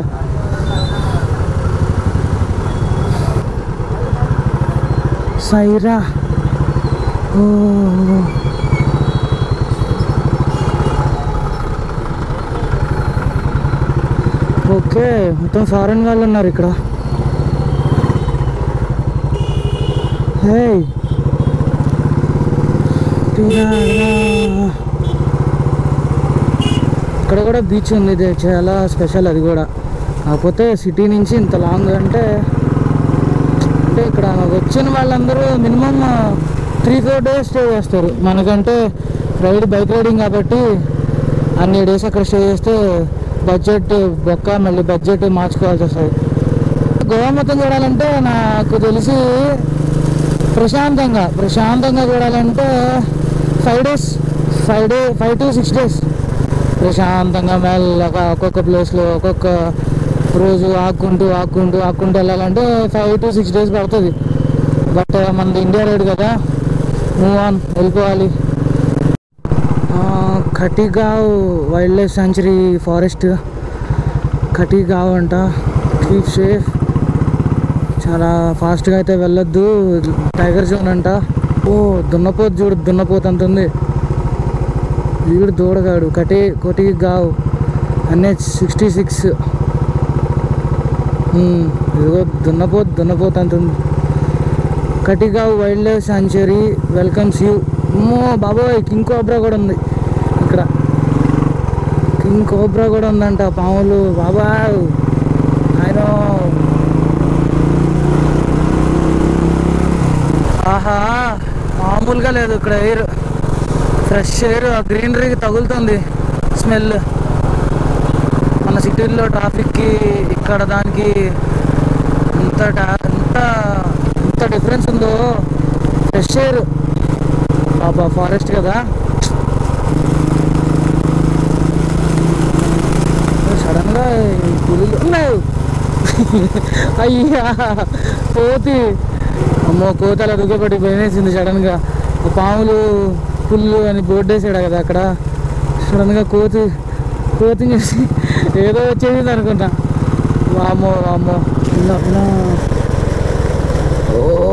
సైరా ఓ ఓకే మొత్తం ఫారెన్ వాళ్ళు ఉన్నారు ఇక్కడ హే ఇక్కడ కూడా బీచ్ ఉంది ఇది చాలా స్పెషల్ అది కూడా కాకపోతే సిటీ నుంచి ఇంత లాంగ్ అంటే అంటే ఇక్కడ వచ్చిన వాళ్ళందరూ minimum three four days stay చేస్తారు మనకంటే రైడ్ బైక్ రైడింగ్ కాబట్టి అన్ని డేస్ అక్కడ స్టే చేస్తే బడ్జెట్ బొక్క మళ్ళీ బడ్జెట్ మార్చుకోవాల్సి వస్తుంది గోవా మొత్తం చూడాలంటే నాకు తెలిసి ప్రశాంతంగా ప్రశాంతంగా చూడాలంటే five days five day five to six days ప్రశాంతంగా మెల్లగా ఒక్కొక్క ప్లేస్లో ఒక్కొక్క రోజు ఆక్కుంటూ ఆక్కుంటూ ఆక్కుంటూ వెళ్ళాలంటే ఫైవ్ టు సిక్స్ డేస్ పడుతుంది బట్ మనది ఇండియా రైడ్ కదా మూవ్ ఆన్ వెళ్ళిపోవాలి ఆ, Cotigao wild life sanctuary forest Cotigao అంట కీప్ సేఫ్ చాలా ఫాస్ట్గా అయితే వెళ్ళొద్దు టైగర్ జోన్ అంట ఓ దున్నపోతు చూడు దున్నపోతు అంత ఉంది వీడు దూడగాడు కటి కోటి గావు ఎన్హెచ్ సిక్స్టీ సిక్స్ ఇదిగో దున్నపోతు దున్నపోతు అంత ఉంది Cotigao wild life sanctuary welcomes you అమ్మో బాబోయ్ కింగ్ కోబ్రా కూడా ఉంది ఇక్కడ కింగ్ కోబ్రా కూడా ఉందంట పాములు బాబా ఆయన ఆహా మామూలుగా లేదు ఇక్కడ ఎయిర్ ఫ్రెష్ ఎయిర్ గ్రీనరీకి తగులుతుంది స్మెల్ మన సిటీల్లో ట్రాఫిక్కి ఇక్కడ దానికి ఎంత డా- ఎంత ఎంత డిఫరెన్స్ ఉందో ఫ్రెష్ ఎయిర్ బాబా ఫారెస్ట్ కదా సడన్గా ఈ పులులు ఉన్నాయి అయ్యా కోతి అమ్మో కోతి అలా దుగ్గపడి భయమేసింది సడన్గా ఆ పాములు పుల్లు అని బోర్డు వేసాడు కదా అక్కడ సడన్గా కోతి కోతిని చూసి ఏదో వచ్చేసింది అనుకుంటా వామ్మో వామ్మో ఇలా ఇలా ఓ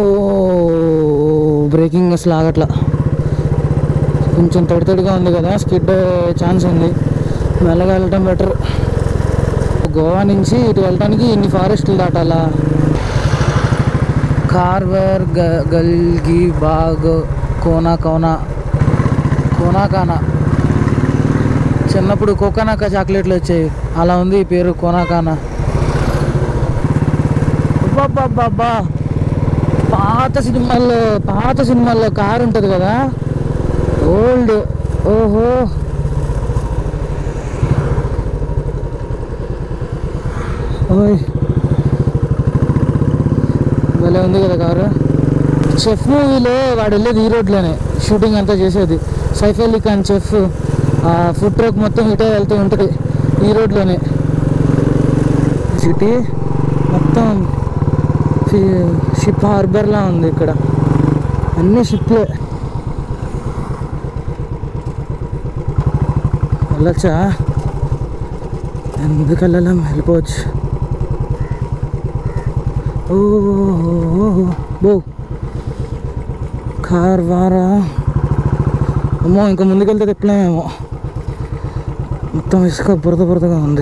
బ్రేకింగ్ అసలు ఆగట్లా కొంచెం తడి తడిగా ఉంది కదా స్కిడ్ ఛాన్స్ ఉంది మెల్లగా వెళ్ళటం బెటర్ గోవా నుంచి ఇటు వెళ్ళటానికి ఇన్ని ఫారెస్ట్లు దాటాలా కార్వర్ గ- గల్గి బాగ్ కోనా కోనా కోనా కానా చిన్నప్పుడు కోకానాకా చాక్లెట్లు వచ్చాయి అలా ఉంది ఈ పేరు కోనాకానా అబ్బబ్బబ్బబ్బా పాత సినిమాల్లో పాత సినిమాల్లో కారు ఉంటుంది కదా ఓల్డ్ ఓహో ఓయ్ భలే ఉంది కదా కారు చెఫ్ మూవీలో వాడు వెళ్ళేది ఈ రోడ్లోనే షూటింగ్ అంతా చేసేది సైఫ్ అలీ ఖాన్ చెఫ్ ఆ ఫుడ్ ట్రక్ మొత్తం ఇటే వెళ్తూ ఉంటుంది ఈ రోడ్లోనే సిటీ మొత్తం షిప్ హార్బర్లా ఉంది ఇక్కడ అన్ని షిప్లే వెళ్ళచ్చా ఎందుకు వెళ్ళలేం వెళ్ళిపోవచ్చు ఓ బో కార్ వారా అమ్మో ఇంకా ముందుకెళ్తే తిప్పలేమేమో మొత్తం ఇసుక బురద బురదగా ఉంది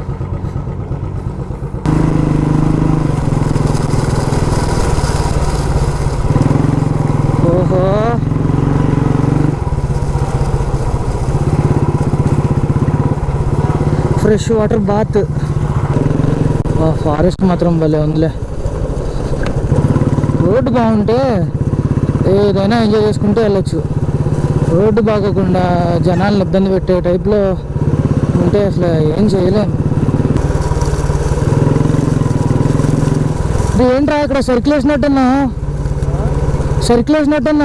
ఓహో ఫ్రెష్ వాటర్ బాత్ ఫారెస్ట్ మాత్రం భలే ఉందిలే రోడ్డు బాగుంటే ఏదైనా ఎంజాయ్ చేసుకుంటూ వెళ్ళొచ్చు రోడ్డు బాగోకుండా జనాలను ఇబ్బంది పెట్టే టైప్లో ఉంటే అసలు ఏం చేయలేము ఇది ఏంట్రా ఇక్కడ సర్కిల్ వేసినట్టున్నా సర్కిల్ వేసినట్టున్నా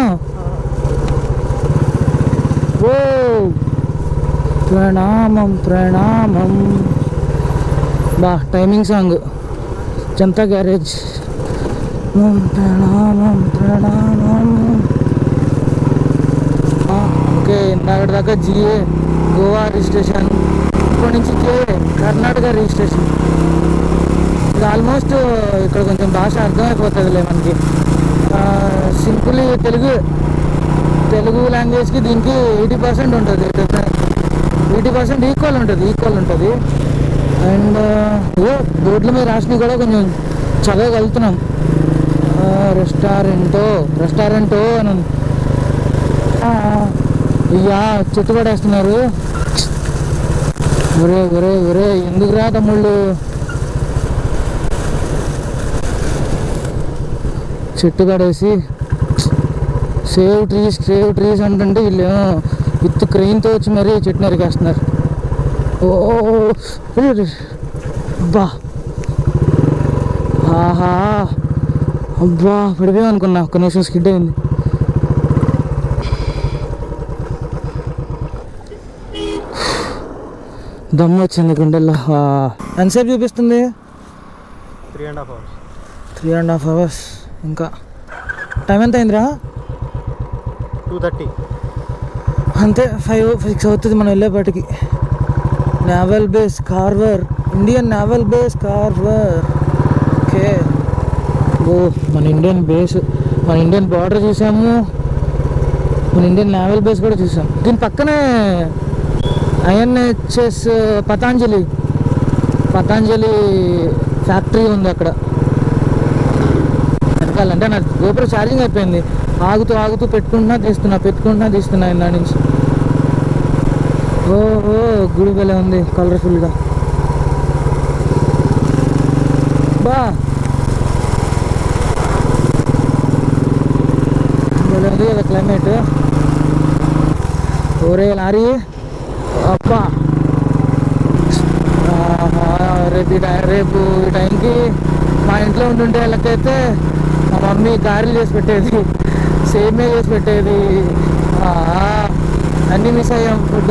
ఓ ప్రణామం ప్రణామం బా టైమింగ్ సాంగ్ జనతా గ్యారేజ్ ఓం ప్రణామం ప్రణామం ఆ, ఓకే ఇందాక దాకా జిఏ గోవా రిజిస్ట్రేషన్ ఇప్పటి నుంచి కే కర్ణాటక రిజిస్ట్రేషన్ ఇది ఆల్మోస్ట్ ఇక్కడ కొంచెం భాష అర్థమైపోతుందిలే మనకి సింపుల్ తెలుగు తెలుగు లాంగ్వేజ్కి దీనికి ఎయిటీ పర్సెంట్ ఉంటుంది డిఫరెన్స్ ఎయిటీ పర్సెంట్ ఈక్వల్ ఉంటుంది ఈక్వల్ ఉంటుంది అండ్ ఏ బోర్డుల మీద రాసినవి కూడా కొంచెం చదవగలుగుతున్నాం రెస్టారెంటో రెస్టారెంటో అని ఉంది. ఆ, అయ్యా చెట్టు పడేస్తున్నారు ఒరే ఒరే ఒరే ఎందుకురా తమ్ముళ్ళు చెట్టు పడేసి సేవ్ ట్రీస్ సేవ్ ట్రీస్ అంటుంటే వీళ్ళు విత్ క్రెయిన్తో వచ్చి మరీ చెట్టు నరికేస్తున్నారు ఓ అరే, అరే. అబ్బా ఆహా అబ్బా పడిపోయాం అనుకున్నా ఒక్క నిమిషం స్కిడ్ అయింది దమ్ము వచ్చింది గుండెల్లో ఆ. ఎంతసేపు చూపిస్తుంది three and half hours three and half hours ఇంకా టైం ఎంత అయిందిరా టూ థర్టీ అంతే ఫైవ్ సిక్స్ అవుతుంది మనం వెళ్ళేపాటికి naval base Karwar Indian naval base Karwar okay ఓ మన ఇండియన్ బేస్ మన ఇండియన్ బార్డర్ చూసాము మన ఇండియన్ నేవల్ బేస్ కూడా చూసాం దీని పక్కనే ఐఎన్హెచ్ఎస్ పతాంజలి పతాంజలి ఫ్యాక్టరీ ఉంది అక్కడ వెనకాలంటే నా గోపురం ఛార్జింగ్ అయిపోయింది ఆగుతూ ఆగుతూ పెట్టుకుంటున్నా తీస్తున్నా పెట్టుకుంటున్నా తీస్తున్నా ఇందా నుంచి ఓహో గుడి భలే ఉంది కలర్ఫుల్గా బా భలే ఉంది కదా క్లైమేట్ ఓరే లారీ అబ్బా ఆహా, రేపు ఈ టై- రేపు ఈ టైంకి మా ఇంట్లో ఉంటుంటే వాళ్ళకైతే మా మమ్మీ గారెలు చేసి పెట్టేది సేమే చేసి పెట్టేది ఆ, అన్నీ మిస్ అయ్యాం ఫుడ్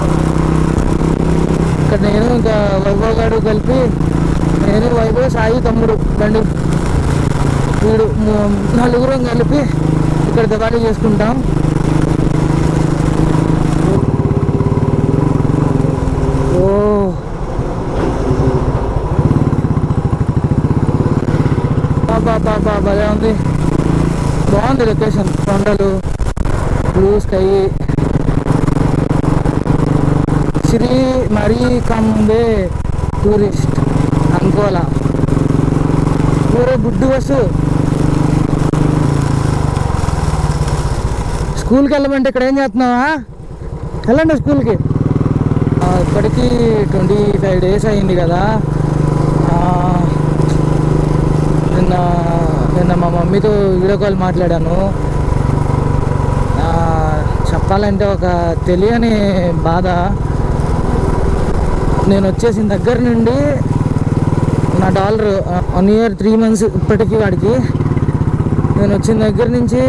ఇక్కడ నేను ఇంకా వైభవ్ గారు కలిపి నేను వైభవ్ సాయి తమ్ముడు బండి వీడు ము- నలుగురం కలిపి ఇక్కడ దివాళీ చేసుకుంటాం ఓ బాబా బాబా భలే ఉంది బాగుంది లొకేషన్ కొండలు బ్లూ స్కై శ్రీ మరీ కంబే టూరిస్ట్ అంకోలా ఊరే బుడ్డు బస్సు స్కూల్కి వెళ్ళమంటే ఇక్కడ ఏం చేస్తున్నావా వెళ్ళండి స్కూల్కి ఆ, ఇప్పటికీ ట్వంటీ ఫైవ్ డేస్ అయింది కదా ఆ, నిన్న నిన్న మా మమ్మీతో వీడియో కాల్ మాట్లాడాను ఆ, చెప్పాలంటే ఒక తెలియని బాధ నేను వచ్చేసిన దగ్గర నుండి నా dollar one year three months ఇప్పటికీ వాడికి నేను వచ్చిన దగ్గర నుంచి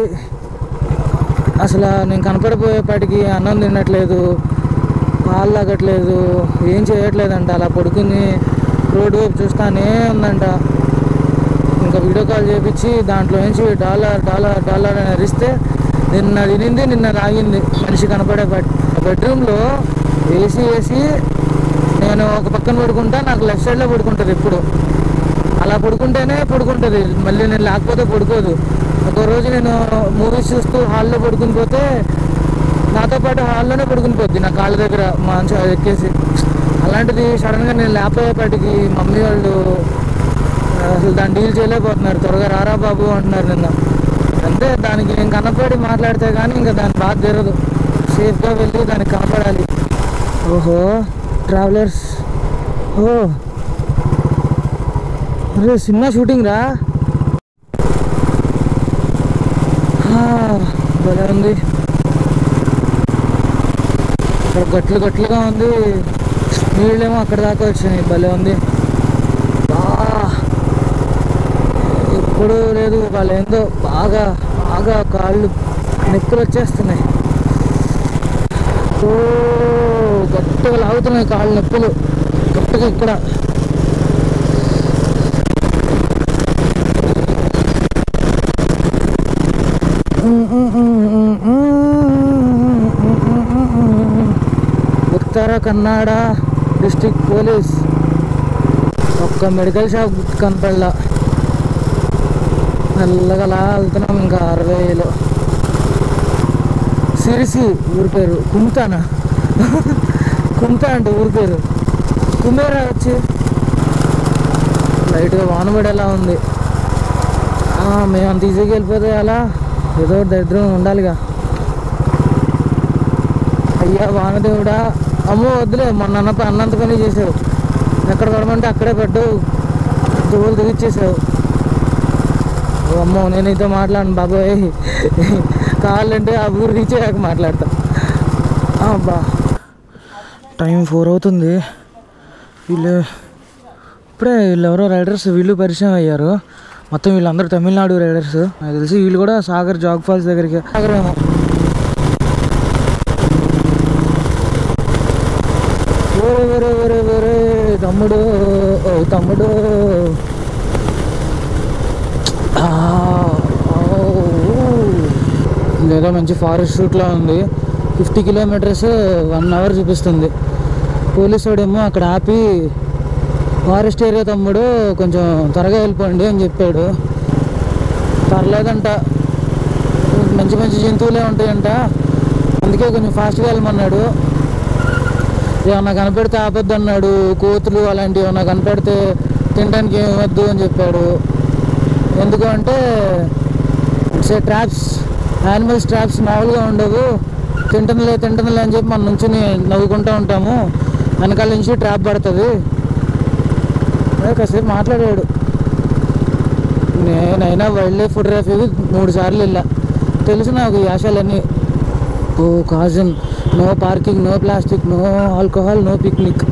అసలు నేను కనపడిపోయేపాటికి అన్నం తినట్లేదు పాలు తాగట్లేదు ఏం చేయట్లేదంట అలా పడుకుని రోడ్డు వైపు చూస్తానే ఉందంట ఇంకా వీడియో కాల్ చేపించి దాంట్లో నుంచి డాలర్ డాలర్ డాలర్ అని అరిస్తే నిన్న తినింది నిన్న రాగింది మనిషి కనపడే బెడ్రూమ్లో ఏసీ వేసి నేను ఒక పక్కన పడుకుంటా నాకు లెఫ్ట్ సైడ్లో పడుకుంటుంది ఎప్పుడు అలా పడుకుంటేనే పడుకుంటుంది మళ్ళీ నేను లేకపోతే పడుకోదు ఒక రోజు నేను మూవీస్ చూస్తూ హాల్లో పడుకుని పోతే నాతో పాటు హాల్లోనే పడుకుని పోద్ది నా కాళ్ళ దగ్గర మంచి ఎక్కేసి అలాంటిది సడన్గా నేను లేకపోయేపాటికి మమ్మీ వాళ్ళు అసలు దాన్ని డీల్ చేయలేకపోతున్నారు త్వరగా రారా బాబు అంటున్నారు నిన్న అంతే దానికి నేను కనపడి మాట్లాడితే కానీ ఇంకా దాని బాధ తీరదు సేఫ్గా వెళ్ళి దానికి కనపడాలి ఓహో ట్రావెలర్స్ ఓ అరే సినిమా షూటింగ్ రా ఆ, భలే ఉంది ఇక్కడ గట్లు గట్లుగా ఉంది నీళ్ళేమో అక్కడ దాకా వచ్చినాయి భలే ఉంది బా ఎప్పుడు లేదు వాళ్ళు ఏందో బాగా బాగా కాళ్ళు నెక్కులు వచ్చేస్తున్నాయి ఓ గట్టిగా లాగుతున్నాయి కాళ్ళు నొప్పులు గట్టిగా ఇక్కడ ఉత్తర కన్నడ డిస్టిక్ పోలీస్ ఒక్క మెడికల్ షాప్ కనపడలా మెల్లగా అలా వెళ్తున్నాం ఇంకా అరవైలో సిరిసి ఊరి పేరు కుమ్తానా కుమ్తా అంటే ఊరి పేరు కుమేరా వచ్చి లైట్గా వాన పడేలా ఉంది ఆ, మేము అంత ఈజీగా వెళ్ళిపోతే అలా ఏదో ఒకటి దరిద్రం ఉండాలిగా అయ్యా వానదేవుడా అమ్మో వద్దులే మొన్న అన్న అన్నంత పని చేసావు ఎక్కడ పడమంటే అక్కడే పడ్డావు దువ్వులు దిగిచ్చేసావు ఓ అమ్మో నేను నీతో మాట్లాడను బాబోయ్ కావాలంటే ఆ ఊరు రీచ్ అయ్యాక మాట్లాడతా అబ్బా టైం ఫోర్ అవుతుంది వీళ్ళు ఇప్పుడే వీళ్ళు ఎవరో రైడర్స్ వీళ్ళు పరిచయం అయ్యారు మొత్తం వీళ్ళందరూ తమిళనాడు రైడర్స్ నాకు తెలిసి వీళ్ళు కూడా సాగర్ జాగ్ ఫాల్స్ దగ్గరికి సాగర్ ఏమో ఒరే ఒరే ఒరే ఒరే తమ్ముడు ఓ తమ్ముడు ఆ, ఓ. ఇదేదో మంచి ఫారెస్ట్ రూట్లో ఉంది ఫిఫ్టీ కిలోమీటర్స్ వన్ అవర్ చూపిస్తుంది పోలీసు వాడేమో అక్కడ ఆపి ఫారెస్ట్ ఏరియా తమ్ముడు కొంచెం త్వరగా వెళ్ళిపోండి అని చెప్పాడు పర్లేదంట మంచి మంచి జంతువులే ఉంటాయంట అందుకే కొంచెం ఫాస్ట్గా వెళ్ళమన్నాడు ఏమన్నా కనపెడితే ఆపొద్దు అన్నాడు కోతులు అలాంటివి ఏమన్నా కనపెడితే తినడానికి ఏమి వద్దు అని చెప్పాడు ఎందుకు అంటే ఇట్స్ ట్రాప్స్ యానిమల్స్ ట్రాప్స్ మామూలుగా ఉండవు తింటనులే తింటనులే అని చెప్పి మనం నుంచి నవ్వుకుంటూ ఉంటాము వెనకాల నుంచి ట్రాప్ పడుతుంది అదే కాసేపు మాట్లాడాడు నేనైనా వైల్డ్ లైఫ్ ఫోటోగ్రఫీ మూడు సార్లు వెళ్ళా తెలుసు నాకు ఈ ఆశలన్నీ ఓ కాజన్ no parking no plastic no alcohol no picnic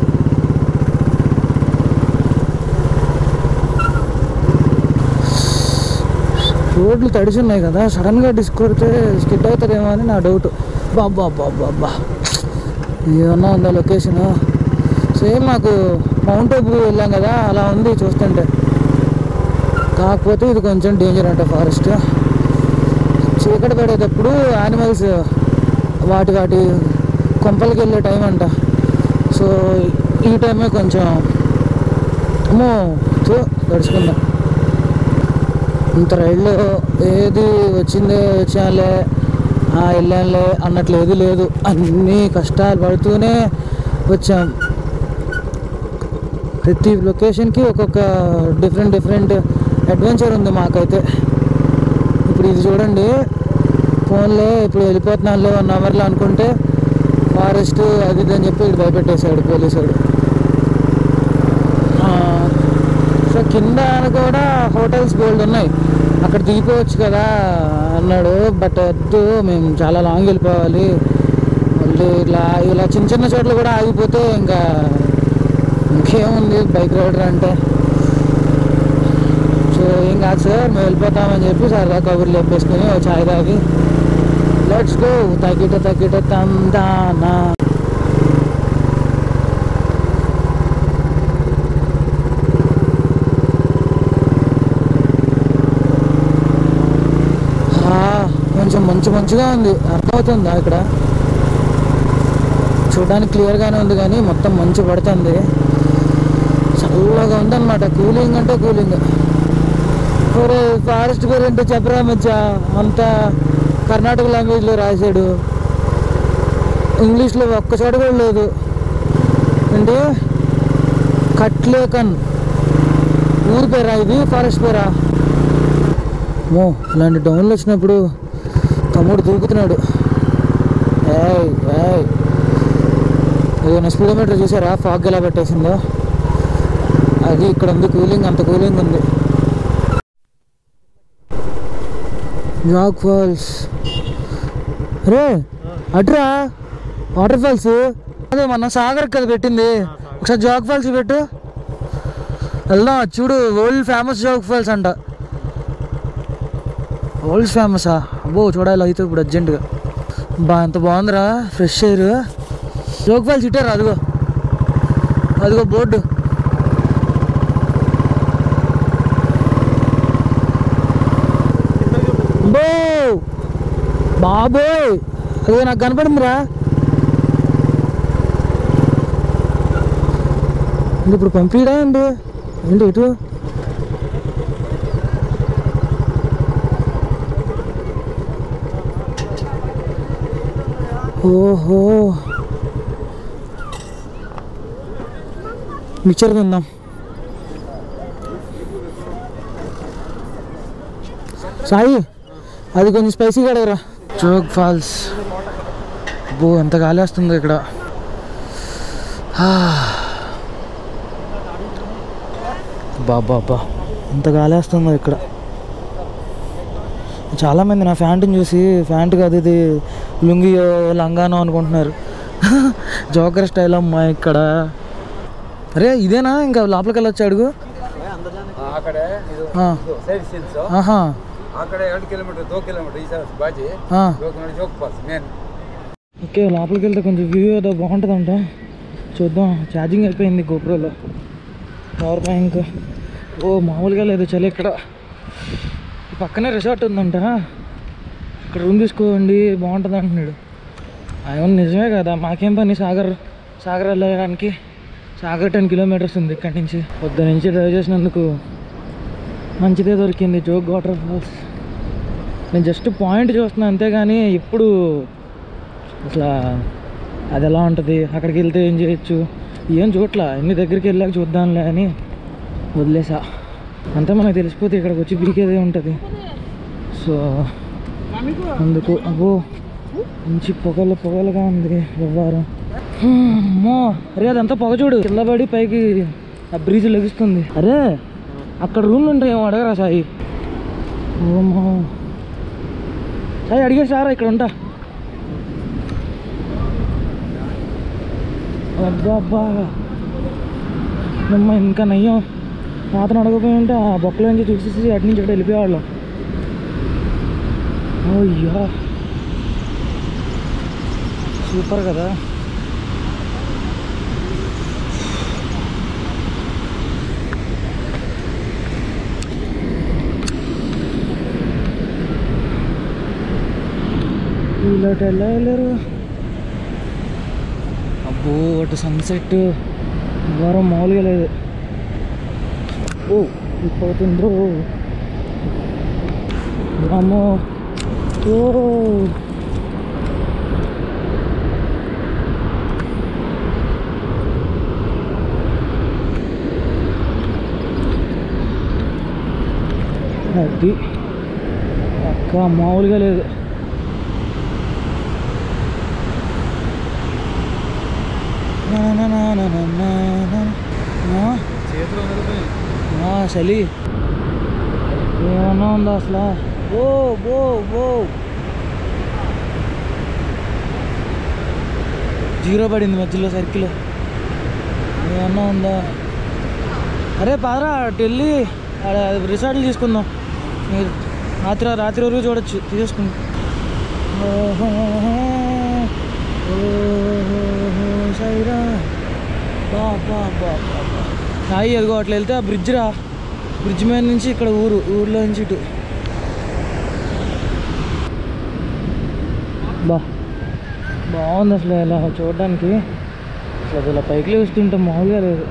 రోడ్లు తడిసి ఉన్నాయి కదా సడన్గా డిస్క్ కొడితే స్కిడ్ అవుతుందేమో అని నా డౌట్ బాబా బాబా బా ఏమన్నా ఉందా లొకేషన్ సేమ్ నాకు మౌంట్ అబు వెళ్ళాం కదా అలా ఉంది చూస్తుంటే కాకపోతే ఇది కొంచెం డేంజర్ అంట ఫారెస్ట్ చీకటి పడేటప్పుడు యానిమల్స్ వాటి వాటి కొంపలకి వెళ్ళే టైం అంట సో ఈ టైమే కొంచెం అమ్మో చూ గడుచుకుందాం ఇంత రైల్లో ఏది వచ్చిందే వచ్చానులే ఆ, వెళ్ళానులే అన్నట్లు ఏది లేదు అన్ని కష్టాలు పడుతూనే వచ్చాం ప్రతి లొకేషన్కి ఒక్కొక్క డిఫరెంట్ డిఫరెంట్ అడ్వెంచర్ ఉంది మాకైతే ఇప్పుడు ఇది చూడండి ఫోన్లో ఇప్పుడు వెళ్ళిపోతున్నానులే వన్ అవర్లో అనుకుంటే ఫారెస్ట్ అది ఇది అని చెప్పి ఇటు భయపెట్టేశాడు పోలీసుడు ఆ, సో కింద కూడా హోటల్స్ బోల్డ్ ఉన్నాయి అక్కడ దిగిపోవచ్చు కదా అన్నాడు బట్ వద్దు మేము చాలా లాంగ్ వెళ్ళిపోవాలి మళ్ళీ ఇలా ఇలా చిన్న చిన్న చోట్ల కూడా ఆగిపోతే ఇంకా ఇంకేముంది బైక్ రైడర్ అంటే సో ఏం కాదు సార్ మేము వెళ్ళిపోతామని చెప్పి సరదా కబుర్లు చెప్పేసుకుని ఓ చాయ్ తాగి లెట్స్ గో తగ్గిట తగ్గిట తందానా ఆ, కొంచెం మంచి మంచిగా ఉంది అర్థమవుతుందా ఇక్కడ చూడడానికి క్లియర్గానే ఉంది కానీ మొత్తం మంచు పడుతుంది చల్లగా ఉందన్నమాట కూలింగ్ అంటే కూలింగ్ ఒరే ఫారెస్ట్ పేరేంటో చెప్పరా మధ్య అంత కర్ణాటక లాంగ్వేజ్లో రాశాడు ఇంగ్లీష్లో ఒక్క చోట కూడా లేదు ఏంటి కట్లేకన్ ఊరి పేరా ఇది ఫారెస్ట్ పేరా మో ఇలాంటి డౌన్లు వచ్చినప్పుడు తమ్ముడు దూకుతున్నాడు ఏయ్ ఏయ్ ఏదైనా స్పీడోమీటర్ చూసారా ఫాగ్ ఎలా పెట్టేసిందో అది ఇక్కడ ఉంది కూలింగ్ అంత కూలింగ్ ఉంది జాగ్ ఫాల్స్ రే అట్రా వాటర్ ఫాల్స్ అదే మన సాగర్ కదా పెట్టింది ఒకసారి జాగ్ ఫాల్స్ పెట్టు వెళ్దాం అది చూడు వరల్డ్ ఫేమస్ జాగ్ ఫాల్స్ అంట వరల్డ్ ఫేమసా అబ్బో చూడాలి అయితే ఇప్పుడు అర్జెంటుగా బా ఎంత బాగుందిరా ఫ్రెష్ ఎయిర్ జోగ్ ఫాల్స్ ఇట్టారు అదిగో అదిగో బోర్డు బో బాబోయ్ అదిగో నాకు కనపడిందిరా ఇది ఇప్పుడు పంపిడా అండి ఏంటి ఇటు ఓహో మిక్చర్ తిందాం సాయి అది కొంచెం స్పైసీగా అడగరా జోగ్ ఫాల్స్ బో ఎంత గాలి వస్తుందో ఇక్కడ హా. బాబా బా ఎంత గాలి వస్తుందో ఇక్కడ చాలామంది నా ఫ్యాంట్ని చూసి ఫ్యాంట్ కాదు ఇది లుంగియో లంగానో అనుకుంటున్నారు జోకర్ స్టైల్ అమ్మా ఇక్కడ అరే ఇదేనా ఇంకా లోపలికి వెళ్ళొచ్చు అడుగు ಆ ಕಡೆ ಇದು ఆ, ಸೈಡ್ ಸಿಲ್ಸ್ ఆహా ಆ ಕಡೆ ಎರಡು ಕಿಲೋಮೀಟರ್ దో ಕಿಲೋಮೀಟರ್ ಈ ಸೈಡ್ ಬಾಜಿ ఆ. ಜೋಗ್ ನೋಡಿ ಜೋಗ್ ಪಾಸ್ ಮೇನ್ ఓకే లోపలికి వెళ్తే కొంచెం వ్యూ ఏదో బాగుంటుందంట చూద్దాం ఛార్జింగ్ అయిపోయింది గోప్రోలో పవర్ బ్యాంక్ ఓ మామూలుగా లేదు చలి ఇక్కడ ఈ పక్కనే రిసార్ట్ ఉందంట ఇక్కడ రూమ్ తీసుకోండి బాగుంటుంది అంటున్నాడు అవును నిజమే కదా మాకేం పని సాగర్ సాగర్ వెళ్ళడానికి సాగర్ టెన్ కిలోమీటర్స్ ఉంది ఇక్కడి నుంచి పొద్దు నుంచి డ్రైవ్ చేసినందుకు మంచిదే దొరికింది జోగ్ వాటర్ ఫాల్స్ నేను జస్ట్ పాయింట్ చూస్తున్నాను అంతేగాని ఇప్పుడు అసలు అది ఎలా ఉంటుంది అక్కడికి వెళ్తే ఏం చేయొచ్చు ఏం చూడట్లా ఎన్ని దగ్గరికి వెళ్ళాక చూద్దాంలే అని వదిలేసా అంతా మనకు తెలిసిపోతే ఇక్కడికి వచ్చి పీకేదే ఉంటుంది సో అందుకు అబ్బో మంచి పొగలు పొగలుగా ఉంది వ్యవహారం అమ్మో అరే అదంతా పొగ చూడు కింద పడి పైకి ఆ బ్రిడ్జ్ లభిస్తుంది అరే అక్కడ రూమ్లు ఉంటాయి ఏమో అడగరా సాయి ఓమో సాయి అడిగే సారా ఇక్కడ ఉంటా అబ్బా అబ్బా అమ్మ ఇంకా నయ్యం అతను అడగపోయి ఉంటే ఆ బొక్కలో నుంచి చూసేసి అటు నుంచి అటు వెళ్ళిపోయేవాళ్ళం అయ్యా సూపర్ కదా వీళ్ళటి ఎలా వెళ్ళారు అబ్బో అటు సన్సెట్ వారం మామూలుగా లేదు ఓ అయిపోతుందో అమ్మో ఓ అది అక్క మామూలుగా లేదు నా నా నా నా నా నా నా. ఆ? ఆ, చలి ఏమన్నా ఉందా అసలు ఓ ఓ ఓ జీరో పడింది మధ్యలో సర్కిల్ ఏమన్నా ఉందా అరే పాదరా అటు వెళ్ళి ఆడ రిసార్ట్లు తీసుకుందాం మీరు రాత్రి రాత్రి వరకు చూడొచ్చు తీసేసుకుందాం ఓహో ఓహో సైరా బా బా బా బా బా. సాయి అదిగో అట్లా వెళ్తే ఆ బ్రిడ్జ్ రా బ్రిడ్జ్ మీద నుంచి ఇక్కడ ఊరు ఊర్లో నుంచి ఇటు బా బాగుంది అసలు ఇలా చూడడానికి అసలు అది ఇలా పైకి లేస్తుంటే మామూలుగా లేదు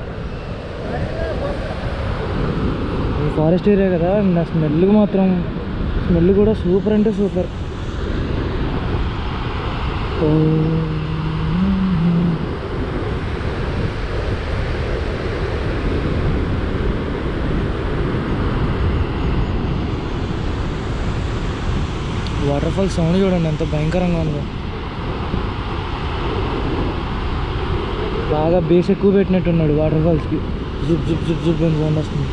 ఈ ఫారెస్ట్ ఏరియా కదా నా స్మెల్ మాత్రం స్మెల్ కూడా సూపర్ అంటే సూపర్ ఓ వాటర్ ఫాల్ సౌండ్ చూడండి ఎంత భయంకరంగా ఉందో బాగా బేస్ ఎక్కువ పెట్టినట్టున్నాడు వాటర్ ఫాల్స్కి జుప్ జుప్ జుప్ జుప్ అని సౌండ్ వస్తుంది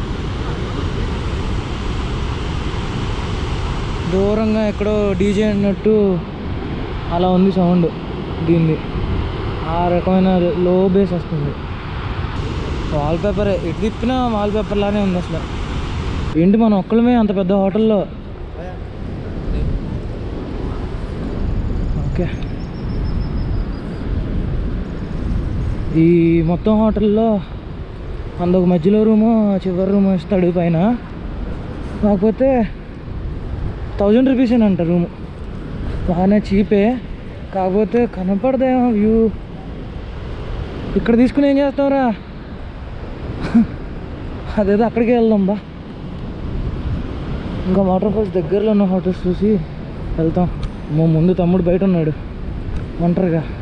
దూరంగా ఎక్కడో డీజే అన్నట్టు అలా ఉంది సౌండ్ దీన్ని ఆ రకమైన లో బేస్ వస్తుంది వాల్ పేపర్ ఎటు తిప్పినా వాల్ పేపర్ లానే ఉంది అసలు ఏంటి మనం ఒక్కళ్ళమే అంత పెద్ద హోటల్లో ఓకే ఈ మొత్తం హోటల్లో అందుకు మధ్యలో రూము చివరి రూమ్ ఇస్తాడు పైన కాకపోతే థౌజండ్ రూపీసేనంట రూము బాగానే చీపే కాకపోతే కనపడదేమో వ్యూ ఇక్కడ తీసుకుని ఏం చేస్తావురా అదేదో అక్కడికే వెళ్దాం బా ఇంకా వాటర్ ఫాల్స్ దగ్గరలో ఉన్న హోటల్స్ చూసి వెళ్తాం మా ముందు తమ్ముడు బయట ఉన్నాడు ఒంటరిగా